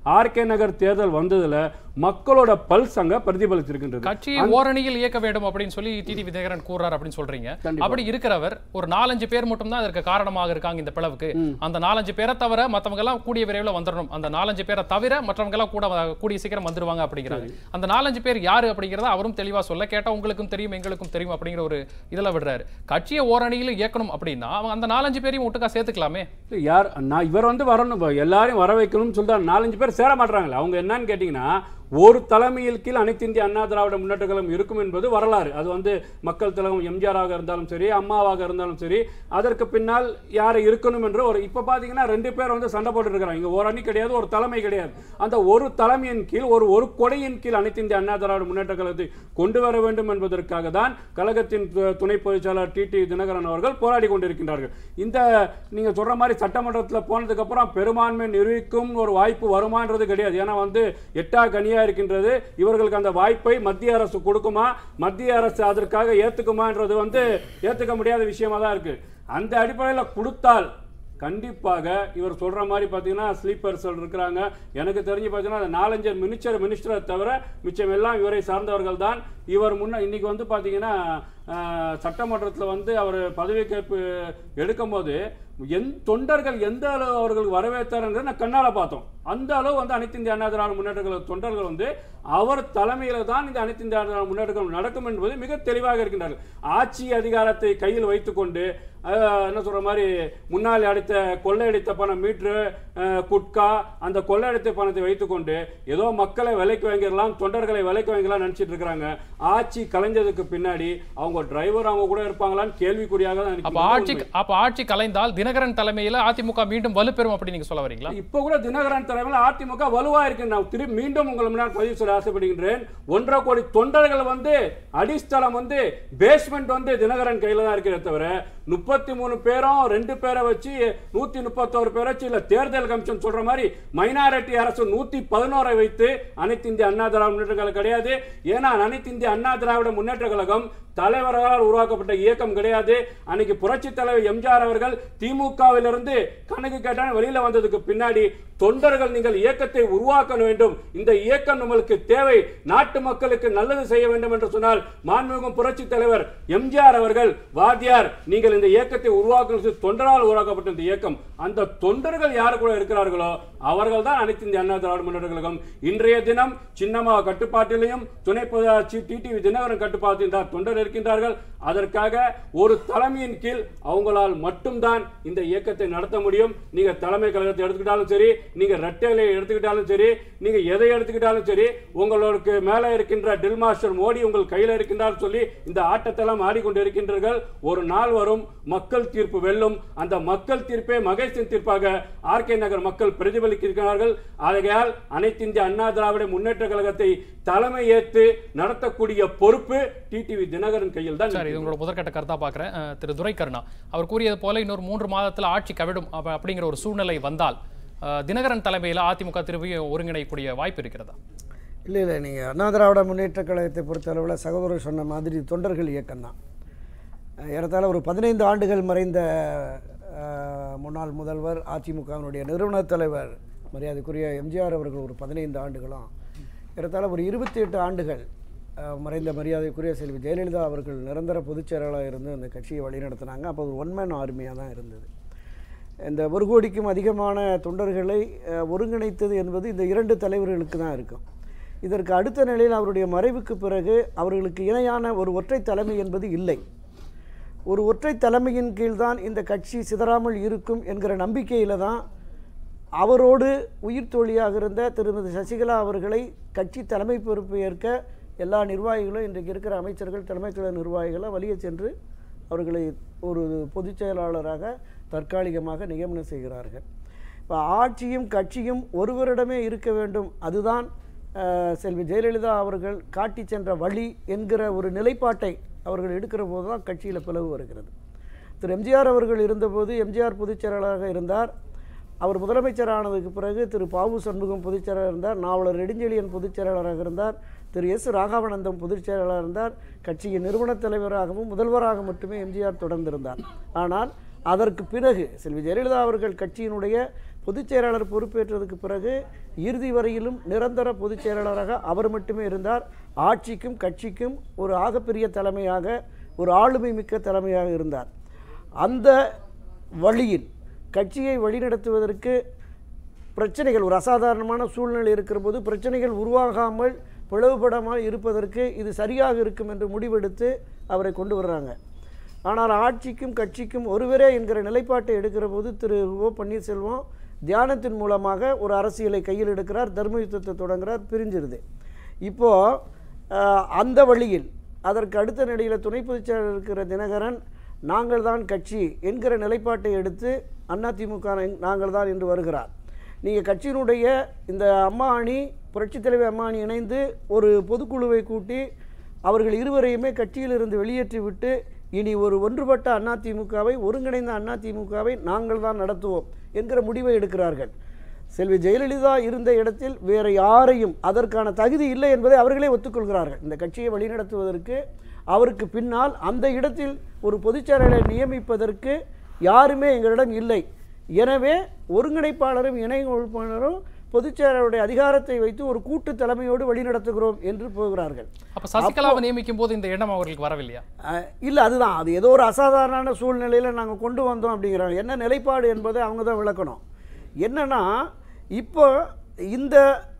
ஆர்கே நகர் தேர்தல் வந்ததுல மக்களோட பல்ஸ் அங்க பிரதிபலிச்சிருக்கின்றது கட்சியை அந்த- ஓரணியில் இயக்க வேண்டும் அப்படின்னு சொல்லி டிடி விஜயகரன் கூறார் அப்படின்னு சொல்றீங்க கண்டிப்பா. அப்படி இருக்கிறவர் ஒரு நாலஞ்சு பேர் மட்டும் தான் அதற்கு காரணமாக இருக்காங்க இந்த பிளவுக்கு அந்த நாலஞ்சு பேரை தவிர மத்தவங்க எல்லாம் கூடிய விரைவில் வந்துடணும் அந்த நாலஞ்சு பேரை தவிர மற்றவங்க எல்லாம் கூட வ- கூடிய சீக்கிரம் வந்துருவாங்க அப்படிங்கிறாங்க அந்த நாலஞ்சு பேர் யாரு அப்படிங்கிறத அவரும் தெளிவா சொல்ல கேட்டா உங்களுக்கும் தெரியும் எங்களுக்கும் தெரியும் அப்படிங்கிற ஒரு இதுல விடுறாரு கட்சியை ஓரணியில் இயக்கணும் அப்படின்னா அவங்க அந்த நாலஞ்சு பேரையும் ஒட்டுக்கா சேர்த்துக்கலாமே யார் நான் இவர் வந்து வரணும் இப்ப எல்லாரையும் வர வைக்கணும்னு சொல்லிட்டு நாலஞ்சு பேர் சேர மாட்டாங்களே அவங்க என்னன்னு கேட்டிங்கன்னா ஒரு தலைமையில் கீழ் அனைத்து இந்திய அண்ணா திராவிட முன்னேற்ற கழகம் இருக்கும் என்பது வரலாறு அது வந்து மக்கள் திலகம் எம்ஜிஆராக இருந்தாலும் சரி அம்மாவாக இருந்தாலும் சரி அதற்கு பின்னால் யார் இருக்கணும் என்று ஒரு இப்போ பார்த்தீங்கன்னா ரெண்டு பேர் வந்து சண்டை போட்டு இருக்கிறாங்க இங்கே ஒரு அணி கிடையாது ஒரு தலைமை கிடையாது அந்த ஒரு தலைமையின் கீழ் ஒரு ஒரு கொடையின் கீழ் அனைத்து இந்திய அண்ணா திராவிட முன்னேற்ற கழகத்தை கொண்டு வர வேண்டும் என்பதற்காக தான் கழகத்தின் து- துணை பொதுச்செயலாளர் டி டி தினகரன் அவர்கள் போராடி கொண்டிருக்கின்றார்கள் இந்த நீங்க சொல்ற மாதிரி சட்டமன்றத்தில் போனதுக்கு அப்புறம் பெரும்பான்மை நிரூபிக்கும் ஒரு வாய்ப்பு வருமான்றது கிடையாது ஏன்னா வந்து எட்டா கனியா இருக்கின்றது இவர்களுக்கு அந்த வாய்ப்பை மத்திய அரசு கொடுக்குமா மத்திய அரசு அதற்காக ஏத்துக்குமான்றது வந்து ஏத்துக்க முடியாத விஷயமா தான் இருக்கு அந்த அடிப்படையில் கொடுத்தால் கண்டிப்பாக இவர் சொல்ற மாதிரி பார்த்தீங்கன்னா ஸ்லீப்பர்ஸ் இருக்கிறாங்க எனக்கு தெரிஞ்சு பார்த்தீங்கன்னா அந்த நாலஞ்சு மினிஸ்டர் மினிஸ்டரை தவிர மிச்சம் எல்லாம் இவரை சார்ந்தவர்கள் தான் இவர் முன்ன இன்னைக்கு வந்து பார்த்தீங்கன்னா சட்டமன்றத்தில் வந்து அவர் பதவிக்கேற்பு எடுக்கும்போது எந் தொண்டர்கள் எந்த அளவு அவர்களுக்கு வரவேற்றாருங்கிறத நான் கண்ணால பார்த்தோம் அந்த அளவு வந்து அனைத்து இந்திய அண்ணா திராவிட முன்னேற்ற கழக தொண்டர்கள் வந்து அவர் தலைமையில தான் இந்த அனைத்து இந்திய அண்ணா திராவிட முன்னேற்ற கழகம் நடக்கும் என்பது மிக தெளிவாக இருக்கின்றார்கள் ஆட்சி அதிகாரத்தை கையில் வைத்துக்கொண்டு அஹ், என்ன சொல்ற மாதிரி முன்னாள் அடித்த கொள்ளையடித்த பணம் மீட்ரு அஹ், குட்கா அந்த கொள்ளையடித்த பணத்தை வைத்துக்கொண்டு ஏதோ மக்களை விலைக்கு வாங்கிடலாம் தொண்டர்களை விலைக்கு வாங்கிடலாம் நினைச்சிட்டு இருக்கிறாங்க ஆட்சி கலைஞ்சதுக்கு பின்னாடி அவங்க டிரைவர் அவங்க கூட இருப்பாங்களான்னு கேள்விக்குறியாக தான் அப்ப ஆட்சி அப்ப ஆட்சி கலைந்தால் தினகரன் தலைமையில அதிமுக மீண்டும் வலுப்பெறும் அப்படி நீங்க சொல்ல வரீங்களா இப்போ கூட தினகரன் தலைமையில் அதிமுக வலுவா இருக்கு நான் திரும்பி மீண்டும் உங்கள் முன்னால் பதிவு சொல்ல ஆசைப்படுகின்றேன் ஒன்றரை கோடி தொண்டர்கள் வந்து அடிஸ்தலம் வந்து பேஸ்மெண்ட் வந்து தினகரன் கையில தான் இருக்கிறத தவிர முப்பத்தி மூணு பேரும் ரெண்டு பேரை வச்சு நூத்தி முப்பத்தோரு பேரை வச்சு இல்ல தேர்தல் கமிஷன் சொல்ற மாதிரி மைனாரிட்டி அரசு நூத்தி பதினோரை வைத்து அனைத்து இந்திய அண்ணா திராவிட முன்னேற்ற கழகம் கிடையாது ஏன்னா அனைத்து இந்திய அண்ணா திராவிட முன்னேற்ற கழகம் தலைவர்களால் உருவாக்கப்பட்ட இயக்கம் கிடையாது அன்னைக்கு புரட்சி தலைவர் எம்ஜிஆர் அவர்கள் திமுகவிலிருந்து கணக்கு கேட்டான வெளியில வந்ததுக்கு பின்னாடி தொண்டர்கள் நீங்கள் இயக்கத்தை உருவாக்க வேண்டும் இந்த இயக்கம் நம்மளுக்கு தேவை நாட்டு மக்களுக்கு நல்லது செய்ய வேண்டும் என்று சொன்னால் மாண்புமிகு புரட்சி தலைவர் எம்ஜிஆர் அவர்கள் வாத்தியார் நீங்கள் இந்த இயக்கத்தை உருவாக்க தொண்டரால் உருவாக்கப்பட்ட இந்த இயக்கம் அந்த தொண்டர்கள் யார் கூட இருக்கிறார்களோ அவர்கள் தான் அனைத்து இந்திய அண்ணா திராவிட முன்னேற்ற கழகம் இன்றைய தினம் சின்னமாக கட்டுப்பாட்டிலையும் துணை பொதுச்சி டிடிவி தினகரன் கட்டுப்பாட்டில் தான் தொண்டர் இருக்கின்றார்கள் அதற்காக ஒரு தலைமையின் கீழ் அவங்களால் மட்டும்தான் இந்த இயக்கத்தை நடத்த முடியும் நீங்க தலைமை கழகத்தை எடுத்துக்கிட்டாலும் சரி நீங்க ரெட்டையிலை எடுத்துக்கிட்டாலும் சரி நீங்க எதை எடுத்துக்கிட்டாலும் சரி உங்களுக்கு மேலே இருக்கின்ற டில் மாஸ்டர் மோடி உங்கள் கையில் இருக்கின்றார் சொல்லி இந்த ஆட்டத்தெல்லாம் ஆடிக்கொண்டு இருக்கின்றீர்கள் ஒரு நாள் வரும் மக்கள் தீர்ப்பு வெல்லும் அந்த மக்கள் தீர்ப்பே மகேஷின் தீர்ப்பாக ஆர்கே நகர் மக்கள் பிரதிபலிக்கிறார்கள் ஆகையால் அனைத்து இந்திய அண்ணா திராவிட முன்னேற்ற கழகத்தை தலைமை ஏற்று நடத்தக்கூடிய பொறுப்பு டிடிவி தினகரன் கையில் தான் சரி இது உங்களோட முதற்கட்ட கருத்தா பார்க்குறேன் திரு துரைக்கருணா அவர் கூறியது போல இன்னொரு மூன்று மாதத்தில் ஆட்சி கவிடும் அப்ப- அப்படிங்கிற ஒரு சூழ்நிலை வந்தால் அஹ், தினகரன் தலைமையில் அதிமுக திரும்பி ஒருங்கிணைக்கக்கூடிய வாய்ப்பு இருக்கிறதா இல்லை இல்லை நீங்கள் அண்ணா திராவிட முன்னேற்ற கழகத்தை பொறுத்தளவில் சகோதரர் சொன்ன மாதிரி தொண்டர்கள் இயக்கம்தான் அஹ் ஏறத்தாழ ஒரு பதினைந்து ஆண்டுகள் மறைந்த அஹ், முன்னாள் முதல்வர் அதிமுகவினுடைய நிறுவன தலைவர் மரியாதைக்குரிய எம்ஜிஆர் அவர்கள் ஒரு பதினைந்து ஆண்டுகளும் ஏறத்தாழ ஒரு இருபத்தி எட்டு ஆண்டுகள் அஹ், மறைந்த மரியாதைக்குரிய செல்வி ஜெயலலிதா அவர்கள் நிரந்தர பொதுச் செயலாளராக இருந்து அந்த கட்சியை வழிநடத்தினாங்க அப்போ ஒரு ஒன்மேன் ஆர்மியாக தான் இருந்தது இந்த ஒரு கோடிக்கும் அதிகமான தொண்டர்களை அஹ், ஒருங்கிணைத்தது என்பது இந்த இரண்டு தலைவர்களுக்கு தான் இருக்கும் இதற்கு அடுத்த நிலையில் அவருடைய மறைவுக்கு பிறகு அவர்களுக்கு இணையான ஒரு ஒற்றை தலைமை என்பது இல்லை ஒரு ஒற்றை தலைமையின் கீழ்தான் இந்த கட்சி சிதறாமல் இருக்கும் என்கிற நம்பிக்கையில் தான் அவரோடு உயிர் தோழியாக இருந்த திருமதி சசிகலா அவர்களை கட்சி தலைமை பொறுப்பு ஏற்க எல்லா நிர்வாகிகளும் இன்றைக்கு இருக்கிற அமைச்சர்கள் தலைமை கழக நிர்வாகிகளை வழியே சென்று அவர்களை ஒரு பொதுச் செயலாளராக தற்காலிகமாக நியமனம் செய்கிறார்கள் இப்போ ஆட்சியும் கட்சியும் ஒருவரிடமே இருக்க வேண்டும் அதுதான் அஹ், செல்வி ஜெயலலிதா அவர்கள் காட்டி சென்ற வழி என்கிற ஒரு நிலைப்பாட்டை அவர்கள் எடுக்கிற போது தான் கட்சியில் பிளவு வருகிறது திரு எம்ஜிஆர் அவர்கள் இருந்தபோது எம்ஜிஆர் பொதுச் செயலாளராக இருந்தார் அவர் முதலமைச்சர் ஆனதுக்கு பிறகு திரு பாவு சண்முகம் பொதுச் செயலாளர் இருந்தார் நாவலர் நெடுஞ்செழியன் பொதுச் செயலாளராக இருந்தார் திரு எஸ் ராகவானந்தம் பொதுச் செயலாளராக இருந்தார் கட்சியின் நிறுவனத் தலைவராகவும் முதல்வராக மட்டுமே எம்ஜிஆர் தொடர்ந்திருந்தார் ஆனால் அதற்கு பிறகு செல்வி ஜெயலலிதா அவர்கள் கட்சியினுடைய பொதுச் செயலாளர் பொறுப்பேற்றதுக்கு பிறகு இறுதி வரையிலும் நிரந்தர பொதுச் செயலாளராக அவர் மட்டுமே இருந்தார் ஆட்சிக்கும் கட்சிக்கும் ஒரு ஆகப்பெரிய தலைமையாக ஒரு ஆளுமை மிக்க தலைமையாக இருந்தார் அந்த வழியில் கட்சியை வழிநடத்துவதற்கு பிரச்சனைகள் ஒரு அசாதாரணமான சூழ்நிலை இருக்கிற போது பிரச்சனைகள் உருவாகாமல் பிளவுபடாமல் இருப்பதற்கு இது சரியாக இருக்கும் என்று முடிவெடுத்து அவரை கொண்டு வர்றாங்க ஆனால் ஆட்சிக்கும் கட்சிக்கும் ஒருவரே என்கிற நிலைப்பாட்டை எடுக்கிற போது திரு ஓ பன்னீர்செல்வம் தியானத்தின் மூலமாக ஒரு அரசியலை கையில் எடுக்கிறார் தர்ம யுத்தத்தை தொடங்குறார் பிரிஞ்சிருது இப்போது அந்த வழியில் அதற்கு அடுத்த நிலையில் துணை பொதுச் செயலாளர் இருக்கிற தினகரன் நாங்கள் தான் கட்சி என்கிற நிலைப்பாட்டை எடுத்து அதிமுக நாங்கள் தான் என்று வருகிறார் நீங்கள் கட்சியினுடைய இந்த அம்மா அணி புரட்சித் தலைவர் அம்மா அணி இணைந்து ஒரு பொதுக்குழுவை கூட்டி அவர்கள் இருவரையுமே கட்சியிலிருந்து வெளியேற்றி விட்டு இனி ஒரு ஒன்றுபட்ட அதிமுகவை ஒருங்கிணைந்த அதிமுகவை நாங்கள் தான் நடத்துவோம் என்கிற முடிவை எடுக்கிறார்கள் செல்வி ஜெயலலிதா இருந்த இடத்தில் வேறு யாரையும் அதற்கான தகுதி இல்லை என்பதை அவர்களே ஒத்துக்கொள்கிறார்கள் இந்த கட்சியை வழிநடத்துவதற்கு அவருக்கு பின்னால் அந்த இடத்தில் ஒரு பொதுச்செயலாளரை நியமிப்பதற்கு யாருமே எங்களிடம் இல்லை எனவே ஒருங்கிணைப்பாளரும் இணை உறுப்பினரும் பொதுச்செயலாளருடைய அதிகாரத்தை வைத்து ஒரு கூட்டு தலைமையோடு வழிநடத்துகிறோம் என்று போகிறார்கள் அப்ப சசிகலாவை நியமிக்கும் போது இந்த எண்ணம் அவர்களுக்கு வரவில்லையா இல்லை அதுதான் அது ஏதோ ஒரு அசாதாரண சூழ்நிலையில் நாங்கள் கொண்டு வந்தோம் அப்படிங்கிறாங்க என்ன நிலைப்பாடு என்பதை அவங்க தான் விளக்கணும் என்னன்னா இப்போ இந்த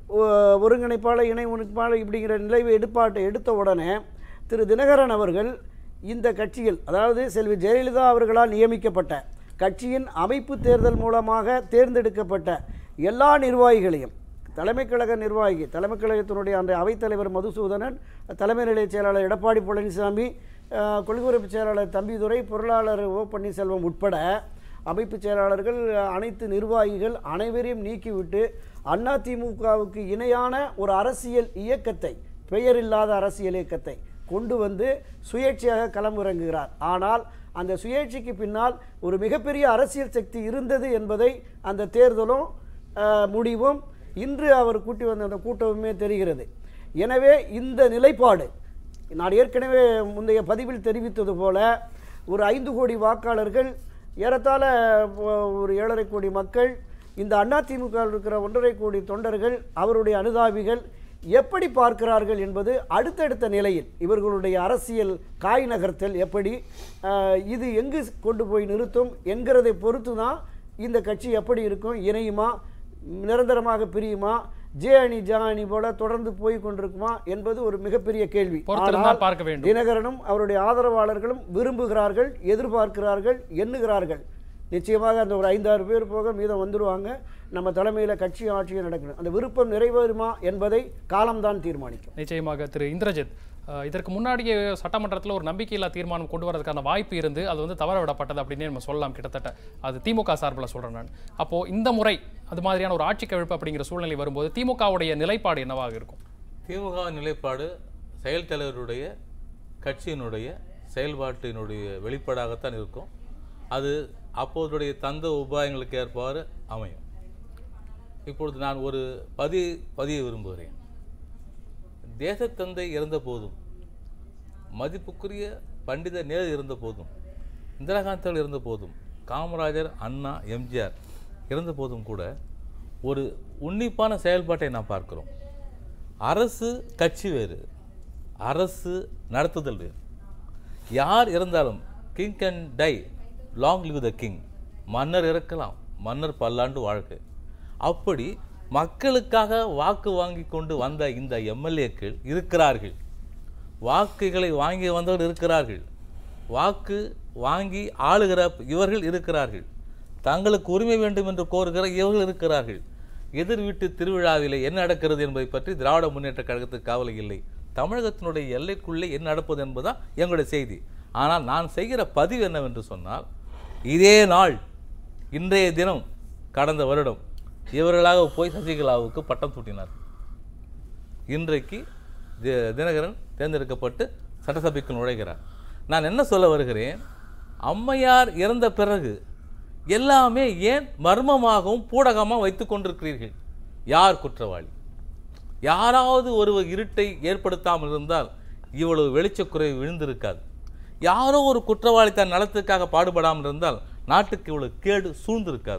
ஒ- ஒருங்கிணைப்பாளர் இணை ஒருங்கிணைப்பாளர் இப்படிங்கிற நிலை எடுப்பாட்டை எடுத்த உடனே திரு தினகரன் அவர்கள் இந்த கட்சியில் அதாவது செல்வி ஜெயலலிதா அவர்களால் நியமிக்கப்பட்ட கட்சியின் அமைப்பு தேர்தல் மூலமாக தேர்ந்தெடுக்கப்பட்ட எல்லா நிர்வாகிகளையும் தலைமைக் கழக நிர்வாகி தலைமைக் கழகத்தினுடைய அந்த அவைத்தலைவர் மதுசூதனன் தலைமை நிலைய செயலாளர் எடப்பாடி பழனிசாமி அஹ், கொள்கையுறப்பு செயலாளர் தம்பிதுரை பொருளாளர் ஓ பன்னீர்செல்வம் உட்பட அமைப்பு செயலாளர்கள் அனைத்து நிர்வாகிகள் அனைவரையும் நீக்கிவிட்டு அதிமுகவுக்கு இணையான ஒரு அரசியல் இயக்கத்தை பெயரில்லாத அரசியல் இயக்கத்தை கொண்டு வந்து சுயேட்சையாக களமிறங்குகிறார் ஆனால் அந்த சுயேட்சைக்கு பின்னால் ஒரு மிகப்பெரிய அரசியல் சக்தி இருந்தது என்பதை அந்த தேர்தலும் அஹ், முடிவும் இன்று அவர் கூட்டி வந்த அந்த கூட்டமுமே தெரிகிறது எனவே இந்த நிலைப்பாடு நான் ஏற்கனவே முந்தைய பதிவில் தெரிவித்தது போல ஒரு ஐந்து கோடி வாக்காளர்கள் ஏறத்தாழ ஒ- ஒரு ஏழரை கோடி மக்கள் இந்த அதிமுக இருக்கிற ஒன்றரை கோடி தொண்டர்கள் அவருடைய அனுதாபிகள் எப்படி பார்க்கிறார்கள் என்பது அடுத்தடுத்த நிலையில் இவர்களுடைய அரசியல் காய் நகர்த்தல் எப்படி அஹ், இது எங்கு கொண்டு போய் நிறுத்தும் என்கிறதை பொறுத்து தான் இந்த கட்சி எப்படி இருக்கும் இணையுமா நிரந்தரமாக பிரியுமா ஜே அணி ஜா அணி போல தொடர்ந்து போய் கொண்டிருக்குமா என்பது ஒரு மிகப்பெரிய கேள்வி பொறுத்திருந்தால் ஆனால் பார்க்க வேண்டும். தினகரனும் அவருடைய ஆதரவாளர்களும் விரும்புகிறார்கள் எதிர்பார்க்கிறார்கள் எண்ணுகிறார்கள் நிச்சயமாக அந்த ஒரு ஐந்தாறு பேர் போக மீதம் வந்துடுவாங்க நம்ம தலைமையில் கட்சி ஆட்சியும் நடக்கணும் அந்த விருப்பம் நிறைவேறுமா என்பதை காலம்தான் தீர்மானிக்கும் நிச்சயமாக திரு இந்திரஜித் அஹ், இதற்கு முன்னாடியே சட்டமன்றத்தில் ஒரு நம்பிக்கையில்லா தீர்மானம் கொண்டு வரதுக்கான வாய்ப்பு இருந்து அது வந்து தவற விடப்பட்டது அப்படின்னே நம்ம சொல்லலாம் கிட்டத்தட்ட அது திமுக சார்பில் சொல்றேன் நான் அப்போ இந்த முறை அது மாதிரியான ஒரு ஆட்சி கவிழ்ப்பு அப்படிங்கிற சூழ்நிலை வரும்போது திமுகவுடைய நிலைப்பாடு என்னவாக இருக்கும் திமுக நிலைப்பாடு செயல் தலைவருடைய கட்சியினுடைய செயல்பாட்டினுடைய வெளிப்பாடாகத்தான் இருக்கும் அது அப்போதுடைய தந்த உபாயங்களுக்கு ஏற்பாறு அமையும் இப்பொழுது நான் ஒரு பதி பதிய விரும்புகிறேன் தேசத்தந்தை இறந்த போதும் மதிப்புக்குரிய பண்டித நேரு இருந்த போதும் இந்திரா காந்தி அவர்கள் இருந்த போதும் காமராஜர் அண்ணா எம்ஜிஆர் இருந்த போதும் கூட ஒரு உன்னிப்பான செயல்பாட்டை நாம் பார்க்கிறோம் அரசு கட்சி வேறு அரசு நடத்துதல் வேறு யார் இருந்தாலும் king can die long live the king மன்னர் இறக்கலாம் மன்னர் பல்லாண்டு வாழ்க்கை அப்படி மக்களுக்காக வாக்கு வாங்கி கொண்டு வந்த இந்த எம்எல்ஏக்கள் இருக்கிறார்கள் வாக்குகளை வாங்கி வந்தவர்கள் இருக்கிறார்கள் வாக்கு வாங்கி ஆளுகிற இவர்கள் இருக்கிறார்கள் தங்களுக்கு உரிமை வேண்டும் என்று கோருகிற இவர்கள் இருக்கிறார்கள் எதிர் வீட்டு திருவிழாவிலே என்ன நடக்கிறது என்பதை பற்றி திராவிட முன்னேற்ற கழகத்துக்கு கவலை இல்லை தமிழகத்தினுடைய எல்லைக்குள்ளே என்ன நடப்பது என்பதுதான் எங்களுடைய செய்தி ஆனால் நான் செய்கிற பதிவு என்னவென்று சொன்னால் இதே நாள் இன்றைய தினம் கடந்த வருடம் இவர்களாக போய் சசிகலாவுக்கு பட்டம் சூட்டினார் இன்றைக்கு தி- தினகரன் தேர்ந்தெடுக்கப்பட்டு சட்டசபைக்கு நுழைகிறார் நான் என்ன சொல்ல வருகிறேன் அம்மையார் இறந்த பிறகு எல்லாமே ஏன் மர்மமாகவும் பூடகமாக வைத்துக் கொண்டிருக்கிறீர்கள் யார் குற்றவாளி யாராவது ஒருவர் இருட்டை ஏற்படுத்தாமல் இருந்தால் இவ்வளவு வெளிச்சக்குறைவு விழுந்திருக்காது யாரோ ஒரு குற்றவாளி தன் நலத்துக்காக பாடுபடாமல் இருந்தால் நாட்டுக்கு இவ்வளவு கேடு சூழ்ந்திருக்காது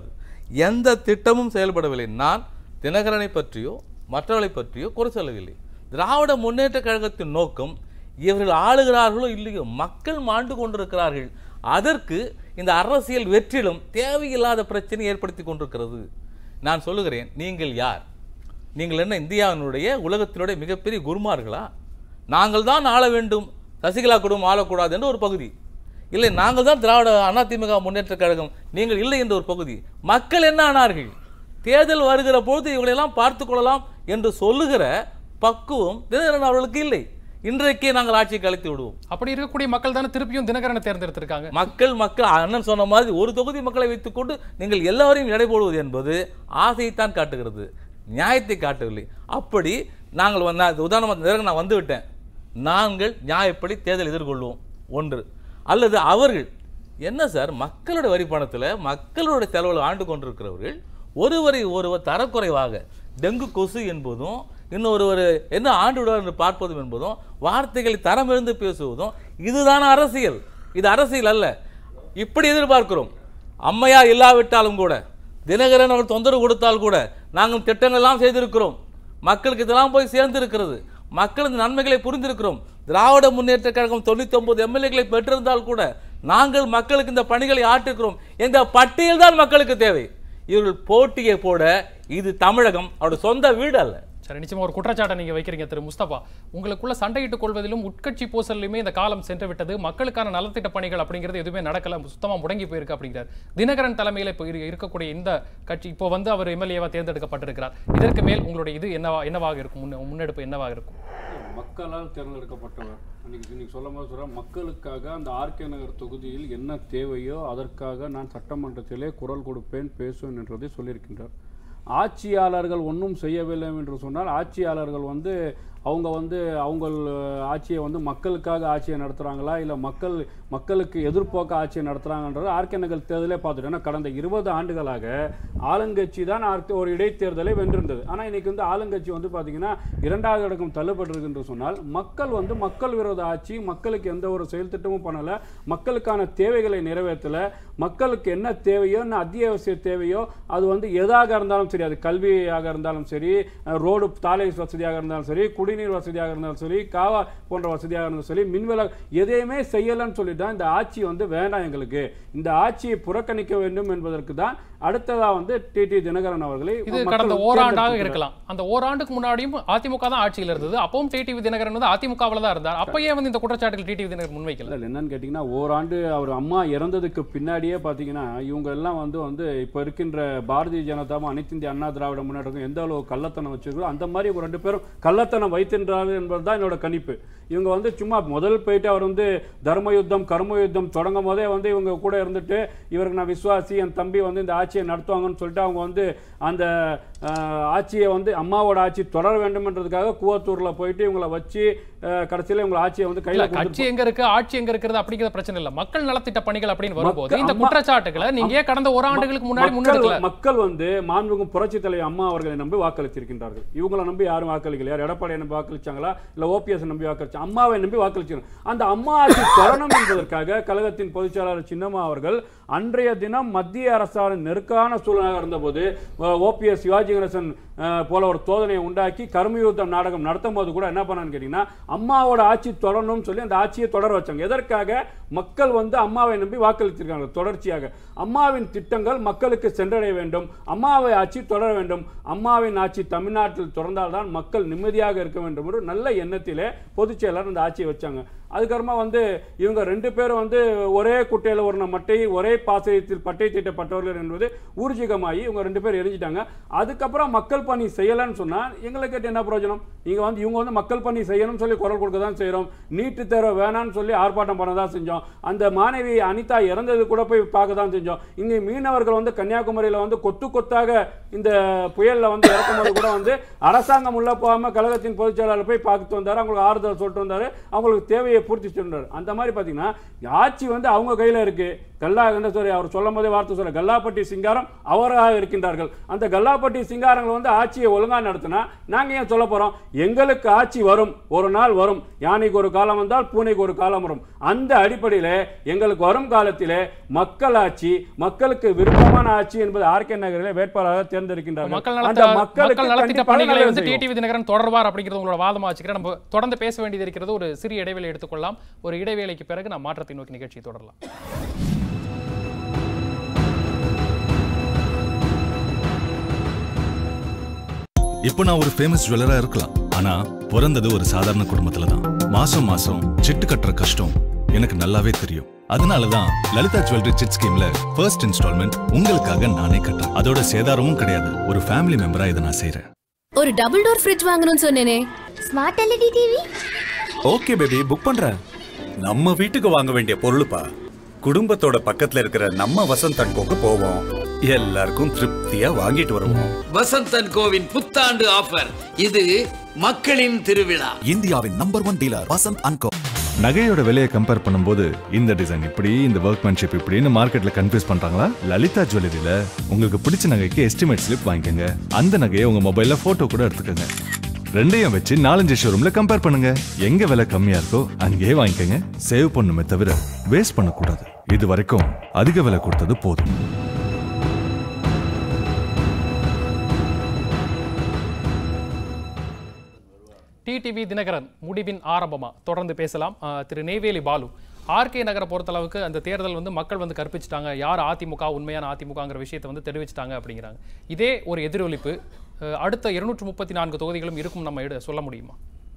எந்த திட்டமும் செயல்படவில்லை நான் தினகரனை பற்றியோ மற்றவர்களை பற்றியோ குறை சொல்லவில்லை திராவிட முன்னேற்ற கழகத்தின் நோக்கம் இவர்கள் ஆளுகிறார்களோ இல்லையோ மக்கள் மாண்டு கொண்டிருக்கிறார்கள் அதற்கு இந்த அரசியல் வெற்றிலும் தேவையில்லாத பிரச்சனை ஏற்படுத்தி கொண்டிருக்கிறது நான் சொல்லுகிறேன் நீங்கள் யார் நீங்கள் என்ன இந்தியாவினுடைய உலகத்தினுடைய மிகப்பெரிய குருமார்களா நாங்கள் தான் ஆள வேண்டும் சசிகலா குடும்பம் ஆளக்கூடாது என்று ஒரு பகுதி இல்லை நாங்கள் தான் திராவிட அதிமுக முன்னேற்ற கழகம் நீங்கள் இல்லை என்ற ஒரு பகுதி மக்கள் என்ன ஆனார்கள் தேர்தல் வருகிற பொழுது இவங்களெல்லாம் பார்த்து கொள்ளலாம் என்று சொல்லுகிற பக்குவம் தினகரன் அவர்களுக்கு இல்லை இன்றைக்கே நாங்கள் ஆட்சியை கலைத்து விடுவோம் அப்படி இருக்கக்கூடிய மக்கள் தானே திருப்பியும் தினகரனை தேர்ந்தெடுத்திருக்காங்க மக்கள் மக்கள் அண்ணன் சொன்ன மாதிரி ஒரு தொகுதி மக்களை வைத்துக்கொண்டு நீங்கள் எல்லாரையும் எடை போடுவது என்பது ஆசையைத்தான் காட்டுகிறது நியாயத்தை காட்டவில்லை அப்படி நாங்கள் வந்த உதாரணமாக நேரம் நான் வந்து விட்டேன் நாங்கள் நியாயப்படி தேர்தல் எதிர்கொள்வோம் ஒன்று அல்லது அவர்கள் என்ன சார் மக்களோட வரி பணத்தில் மக்களோட செலவில் ஆண்டு கொண்டிருக்கிறவர்கள் ஒருவரை ஒருவர் தரக்குறைவாக டெங்கு கொசு என்பதும் இன்னொருவர் என்ன ஆண்டு விடுவார் என்று பார்ப்பதும் என்பதும் வார்த்தைகளை தரமிருந்து பேசுவதும் இதுதான அரசியல் இது அரசியல் அல்ல இப்படி எதிர்பார்க்கிறோம் அம்மையா இல்லாவிட்டாலும் கூட தினகரன் அவர் தொந்தரவு கொடுத்தால் கூட நாங்கள் திட்டங்கள் எல்லாம் செய்திருக்கிறோம் மக்களுக்கு இதெல்லாம் போய் சேர்ந்து இருக்கிறது மக்கள் இந்த நன்மைகளை புரிந்திருக்கிறோம் திராவிட முன்னேற்ற கழகம் தொண்ணூத்தி ஒன்பது எம்எல்ஏக்களை பெற்றிருந்தால் கூட நாங்கள் மக்களுக்கு இந்த பணிகளை ஆற்றுகிறோம் இந்த பட்டியல் தான் மக்களுக்கு தேவை இவர்கள் போட்டியை போட இது தமிழகம் அவருடைய சொந்த வீடு அல்ல சரி நிச்சயமா ஒரு குற்றச்சாட்டை நீங்க வைக்கிறீங்க திரு முஸ்தபா உங்களுக்குள்ள சண்டையிட்டுக் கொள்வதிலும் உட்கட்சி பூசலிலுமே இந்த காலம் சென்று விட்டது மக்களுக்கான நலத்திட்ட பணிகள் அப்படிங்கிறது எதுவுமே நடக்கல சுத்தமா முடங்கி போயிருக்கு அப்படிங்கிறார் தினகரன் தலைமையில இப்போ இரு- இருக்கக்கூடிய இந்த கட்சி இப்போ வந்து அவர் எம்எல்ஏவா தேர்ந்தெடுக்கப்பட்டிருக்கிறார் இதற்கு மேல் உங்களுடைய இது என்னவா என்னவாக இருக்கும் முன்ன- முன்னெடுப்பு என்னவாக இருக்கும் மக்களால் தேர்ந்தெடுக்கப்பட்டவர் அன்னைக்கு இன்னைக்கு சொல்லும் போது சொல்கிறேன் மக்களுக்காக அந்த ஆர்கே நகர் தொகுதியில் என்ன தேவையோ அதற்காக நான் சட்டமன்றத்திலே குரல் கொடுப்பேன் பேசுவேன் என்றதை சொல்லியிருக்கின்றார் ஆட்சியாளர்கள் ஒன்றும் செய்யவில்லை என்று சொன்னால் ஆட்சியாளர்கள் வந்து அவங்க வந்து அவங்க ஆட்சியை வந்து மக்களுக்காக ஆட்சியை நடத்துகிறாங்களா இல்லை மக்கள் மக்களுக்கு எதிர்ப்போக்க ஆட்சியை நடத்துகிறாங்கன்றது ஆர்கே நகர் தேர்தலே பார்த்துட்டோம் ஏன்னா கடந்த இருபது ஆண்டுகளாக ஆளுங்கட்சி தான் ஆர்கே ஒரு இடைத்தேர்தலை வென்றிருந்தது ஆனால் இன்னைக்கு வந்து ஆளுங்கட்சி வந்து பார்த்தீங்கன்னா இரண்டாவது இடக்கம் தள்ளுபட்டிருக்கு என்று சொன்னால் மக்கள் வந்து மக்கள் விரோத ஆட்சி மக்களுக்கு எந்த ஒரு செயல் திட்டமும் பண்ணலை மக்களுக்கான தேவைகளை நிறைவேற்றலை மக்களுக்கு என்ன தேவையோ என்ன அத்தியாவசிய தேவையோ அது வந்து எதாக இருந்தாலும் சரி அது கல்வியாக இருந்தாலும் சரி அஹ், ரோடு சாலை வசதியாக இருந்தாலும் சரி குடிநீர் வசதியாக இருந்தாலும் சரி காவா போன்ற வசதியாக இருந்தாலும் சரி மின்வில எதையுமே செய்யலைன்னு சொல்லிட்டு தான் இந்த ஆட்சி வந்து வேண்டாம் எங்களுக்கு இந்த ஆட்சியை புறக்கணிக்க வேண்டும் என்பதற்கு தான் அடுத்ததா வந்து டி டி தினகரன் அவர்களை இது மக்கள் கடந்த ஓராண்டாக தேர்ந்தெடுத்திருக்கிறார். இருக்கலாம் அந்த ஓராண்டுக்கு முன்னாடியும் அதிமுக தான் ஆட்சியில் இருந்தது அப்பவும் டிடிவி தினகரன் வந்து அதிமுகவில் தான் இருந்தார் அப்பயே வந்து இந்த குற்றச்சாட்டுகள் டிடிவி தினகரன் முன்வைக்கல இல்லை என்னன்னு கேட்டிங்கன்னா ஓராண்டு அவர் அம்மா இறந்ததுக்கு பின்னாடியே பார்த்தீங்கன்னா இவங்க எல்லாம் வந்து வந்து இப்போ இருக்கின்ற பாரதிய ஜனதாவும் அனைத்து இந்திய அண்ணா திராவிட முன்னேற்றம் எந்த அளவு கள்ளத்தனம் வச்சிருக்கோ அந்த மாதிரி ஒரு ரெண்டு பேரும் கள்ளத்தனம் வைத்திருந்தார்கள் என்பது தான் என்னோட கணிப்பு இவங்க வந்து சும்மா முதல் போயிட்டு அவர் வந்து தர்ம யுத்தம் கர்ம யுத்தம் தொடங்கும் போதே வந்து இவங்க கூட இருந்துட்டு இவருக்கு நான் விசுவாசி என் தம்பி வந்து இந்த ஆட்சியை நடத்துவாங்கன்னு சொல்லிட்டு அவங்க வந்து அந்த அஹ், ஆட்சியை வந்து அம்மாவோட ஆட்சி தொடர வேண்டும்ன்றதுக்காக கூவத்தூர்ல போயிட்டு இவங்களை வச்சு அஹ், கடைசியில இவங்களை ஆட்சியை வந்து இல்ல கையில கட்சி கொடுத்துட்டு எங்க இருக்கு ஆட்சி எங்க இருக்கிறது அப்படிங்கிற பிரச்சனை இல்ல மக்கள் நலத்திட்ட பணிகள் அப்படின்னு வரும்போது மக்கள் இந்த அம்மா- குற்றச்சாட்டுகளை நீங்க ஏன் கடந்த ஒரு ஆண்டுகளுக்கு முன்னாடி மக்கள் முன்னெடுக்கல மக்கள் வந்து மாண்புமிகு புரட்சி தலைவர் அம்மா அவர்களை நம்பி வாக்களித்திருக்கின்றார்கள் இவங்களை நம்பி யாரும் வாக்களிக்கல யார் எடப்பாடியை நம்பி வாக்களிச்சாங்களா இல்ல ஓபிஎஸ் நம்பி வாக்களிச்சா அம்மாவை நம்பி வாக்களிச்சாங்க அந்த அம்மா ஆட்சி தரணும் என்பதற்காக கழகத்தின் பொதுச் செயலாளர் சின்னம்மா அவர்கள் அன்றைய தினம் மத்திய அரசான நெருக்கான சூழ்நிலை இருந்தபோது ஓபிஎஸ் சிவாஜி கணேசன் அஹ், போல ஒரு தோதனையை உண்டாக்கி கர்மயுத்தம் நாடகம் நடத்தும் போது கூட என்ன பண்ணான்னு கேட்டீங்கன்னா அம்மாவோட ஆட்சி தொடரணும்னு சொல்லி அந்த ஆட்சியை தொடர வச்சாங்க எதற்காக மக்கள் வந்து அம்மாவை நம்பி வாக்களித்திருக்காங்க தொடர்ச்சியாக அம்மாவின் திட்டங்கள் மக்களுக்கு சென்றடைய வேண்டும் அம்மாவை ஆட்சி தொடர வேண்டும் அம்மாவின் ஆட்சி தமிழ்நாட்டில் தொடர்ந்தால்தான் மக்கள் நிம்மதியாக இருக்க வேண்டும் என்று நல்ல எண்ணத்திலே பொதுச் செயலாளர் அந்த ஆட்சியை வச்சாங்க அதுக்கப்புறமா வந்து இவங்க ரெண்டு பேரும் வந்து ஒரே குட்டையில் ஒரு மட்டை ஒரே பாசயத்தில் பட்டை தீட்டப்பட்டவர்கள் என்பது ஊர்ஜிகமாகி இவங்க ரெண்டு பேர் எரிஞ்சிட்டாங்க அதுக்கப்புறம் மக்கள் பணி செய்யலைன்னு சொன்னால் எங்களை கேட்டு என்ன பிரயோஜனம் இங்க வந்து இவங்க வந்து மக்கள் பணி செய்யணும்னு சொல்லி குரல் கொடுக்க தான் செய்கிறோம் நீட்டு தேர்வை வேணாம்னு சொல்லி ஆர்ப்பாட்டம் பண்ண தான் செஞ்சோம் அந்த மாணவி அனிதா இறந்தது கூட போய் பார்க்க தான் செஞ்சோம் இங்கே மீனவர்கள் வந்து கன்னியாகுமரியில் வந்து கொத்து கொத்தாக இந்த புயலில் வந்து இறக்கும்போது கூட வந்து அரசாங்கம் உள்ள போகாம கழகத்தின் பொதுச் செயலாளர் போய் பார்த்துட்டு வந்தார் அவங்களுக்கு ஆறுதல் சொல்லிட்டு வந்தார் அவங்களுக்கு தேவையை தேவையை பூர்த்தி செய்யணும் அந்த மாதிரி பார்த்தீங்கன்னா ஆட்சி வந்து அவங்க கையில் இருக்கு கல்லா என்ன சாரி அவர் சொல்லும் போதே வார்த்தை சொல்ல கல்லாப்பட்டி சிங்காரம் அவராக இருக்கின்றார்கள் அந்த கல்லாப்பட்டி சிங்காரங்கள் வந்து ஆட்சியை ஒழுங்கா நடத்தினா நாங்க ஏன் சொல்ல போறோம் எங்களுக்கு ஆட்சி வரும் ஒரு நாள் வரும் யானைக்கு ஒரு காலம் வந்தால் பூனைக்கு ஒரு காலம் வரும் அந்த அடிப்படையில் எங்களுக்கு வரும் காலத்திலே மக்கள் ஆட்சி மக்களுக்கு விருப்பமான ஆட்சி என்பது ஆர்கே நகரில் வேட்பாளராக தேர்ந்தெடுக்கின்றார்கள் மக்கள் அந்த நலத்த மக்கள் மக்களுக்கு நலத்திட்ட கண்டிப்பாக பணிகளை நல்லது வந்து செய்வோம். டிடிவி தினகரன் தொடர்வார் அப்படிங்கிறது உங்களோட வாதமா வச்சுக்கிறேன் நம்ம தொடர்ந்து பேச வேண்டியது இருக்கிறது ஒரு சிறிய இடைவேளை எடுத்துக்கொள்ளலாம் ஒரு இடைவேளைக்கு பிறகு நாம் மாற்றத்தை நோக்கி நிகழ்ச்சியை தொடரலாம் இப்போ நான் ஒரு ஃபேமஸ் ஜுவல்லரா இருக்கலாம் ஆனா பிறந்தது ஒரு சாதாரண குடும்பத்துல தான் மாசம் மாசம் சிட்டு கட்டுற கஷ்டம் எனக்கு நல்லாவே தெரியும் அதனால தான் லலிதா ஜுவல்லரி சிட் ஸ்கீம்ல ஃபர்ஸ்ட் இன்ஸ்டால்மெண்ட் உங்களுக்காக நானே கட்டுறேன் அதோட சேதாரமும் கிடையாது ஒரு ஃபேமிலி மெம்பரா இதை நான் செய்றேன் ஒரு டபுள் டோர் ஃப்ரிட்ஜ் வாங்கணும்னு சொன்னேனே smart LED TV okay baby book பண்றேன் நம்ம வீட்டுக்கு வாங்க வேண்டிய பொருளுப்பா குடும்பத்தோட பக்கத்துல இருக்கிற நம்ம வசந்த் அன்கோக்கு போவோம் எல்லாருக்கும் திருப்தியா வாங்கிட்டு வருவோம் வசந்தன் கோவின் புத்தாண்டு ஆஃபர் இது மக்களின் திருவிழா இந்தியாவின் number one dealer Vasanth and co நகையோட விலையை கம்பேர் பண்ணும்போது இந்த டிசைன் இப்படி இந்த ஒர்க்மேன்ஷிப் இப்படின்னு மார்க்கெட்ல கன்ஃபியூஸ் பண்றாங்களா லலிதா ஜுவல்லரியில உங்களுக்கு பிடிச்ச நகைக்கு எஸ்டிமேட் ஸ்லிப் வாங்கிக்கோங்க அந்த நகையை உங்க மொபைல்ல போட்டோ கூட எடுத்துக்கோங்க ரெண்டையும் வச்சு நாலஞ்சு ஷோரூம்ல கம்பேர் பண்ணுங்க எங்க விலை கம்மியா இருக்கோ அங்கேயே வாங்கிக்கோங்க சேவ் பண்ணுமே தவிர வேஸ்ட் பண்ணக்கூடாது இது வரைக்கும் அதிக விலை கொடுத்தது போதும் டிடிவி தினகரன் முடிவின் ஆரம்பமா தொடர்ந்து பேசலாம் அஹ், திரு நெய்வேலி பாலு ஆர்கே நகரை பொறுத்தளவுக்கு அந்த தேர்தல் வந்து மக்கள் வந்து கற்பிச்சிட்டாங்க யார் அதிமுக உண்மையான அதிமுகங்கிற விஷயத்தை வந்து தெரிவிச்சிட்டாங்க அப்படிங்கிறாங்க இதே ஒரு எதிரொலிப்பு அஹ், அடுத்த இருநூற்று முப்பத்தி நான்கு தொகுதிகளும் இருக்கும் நம்ம எடு- சொல்ல முடியுமா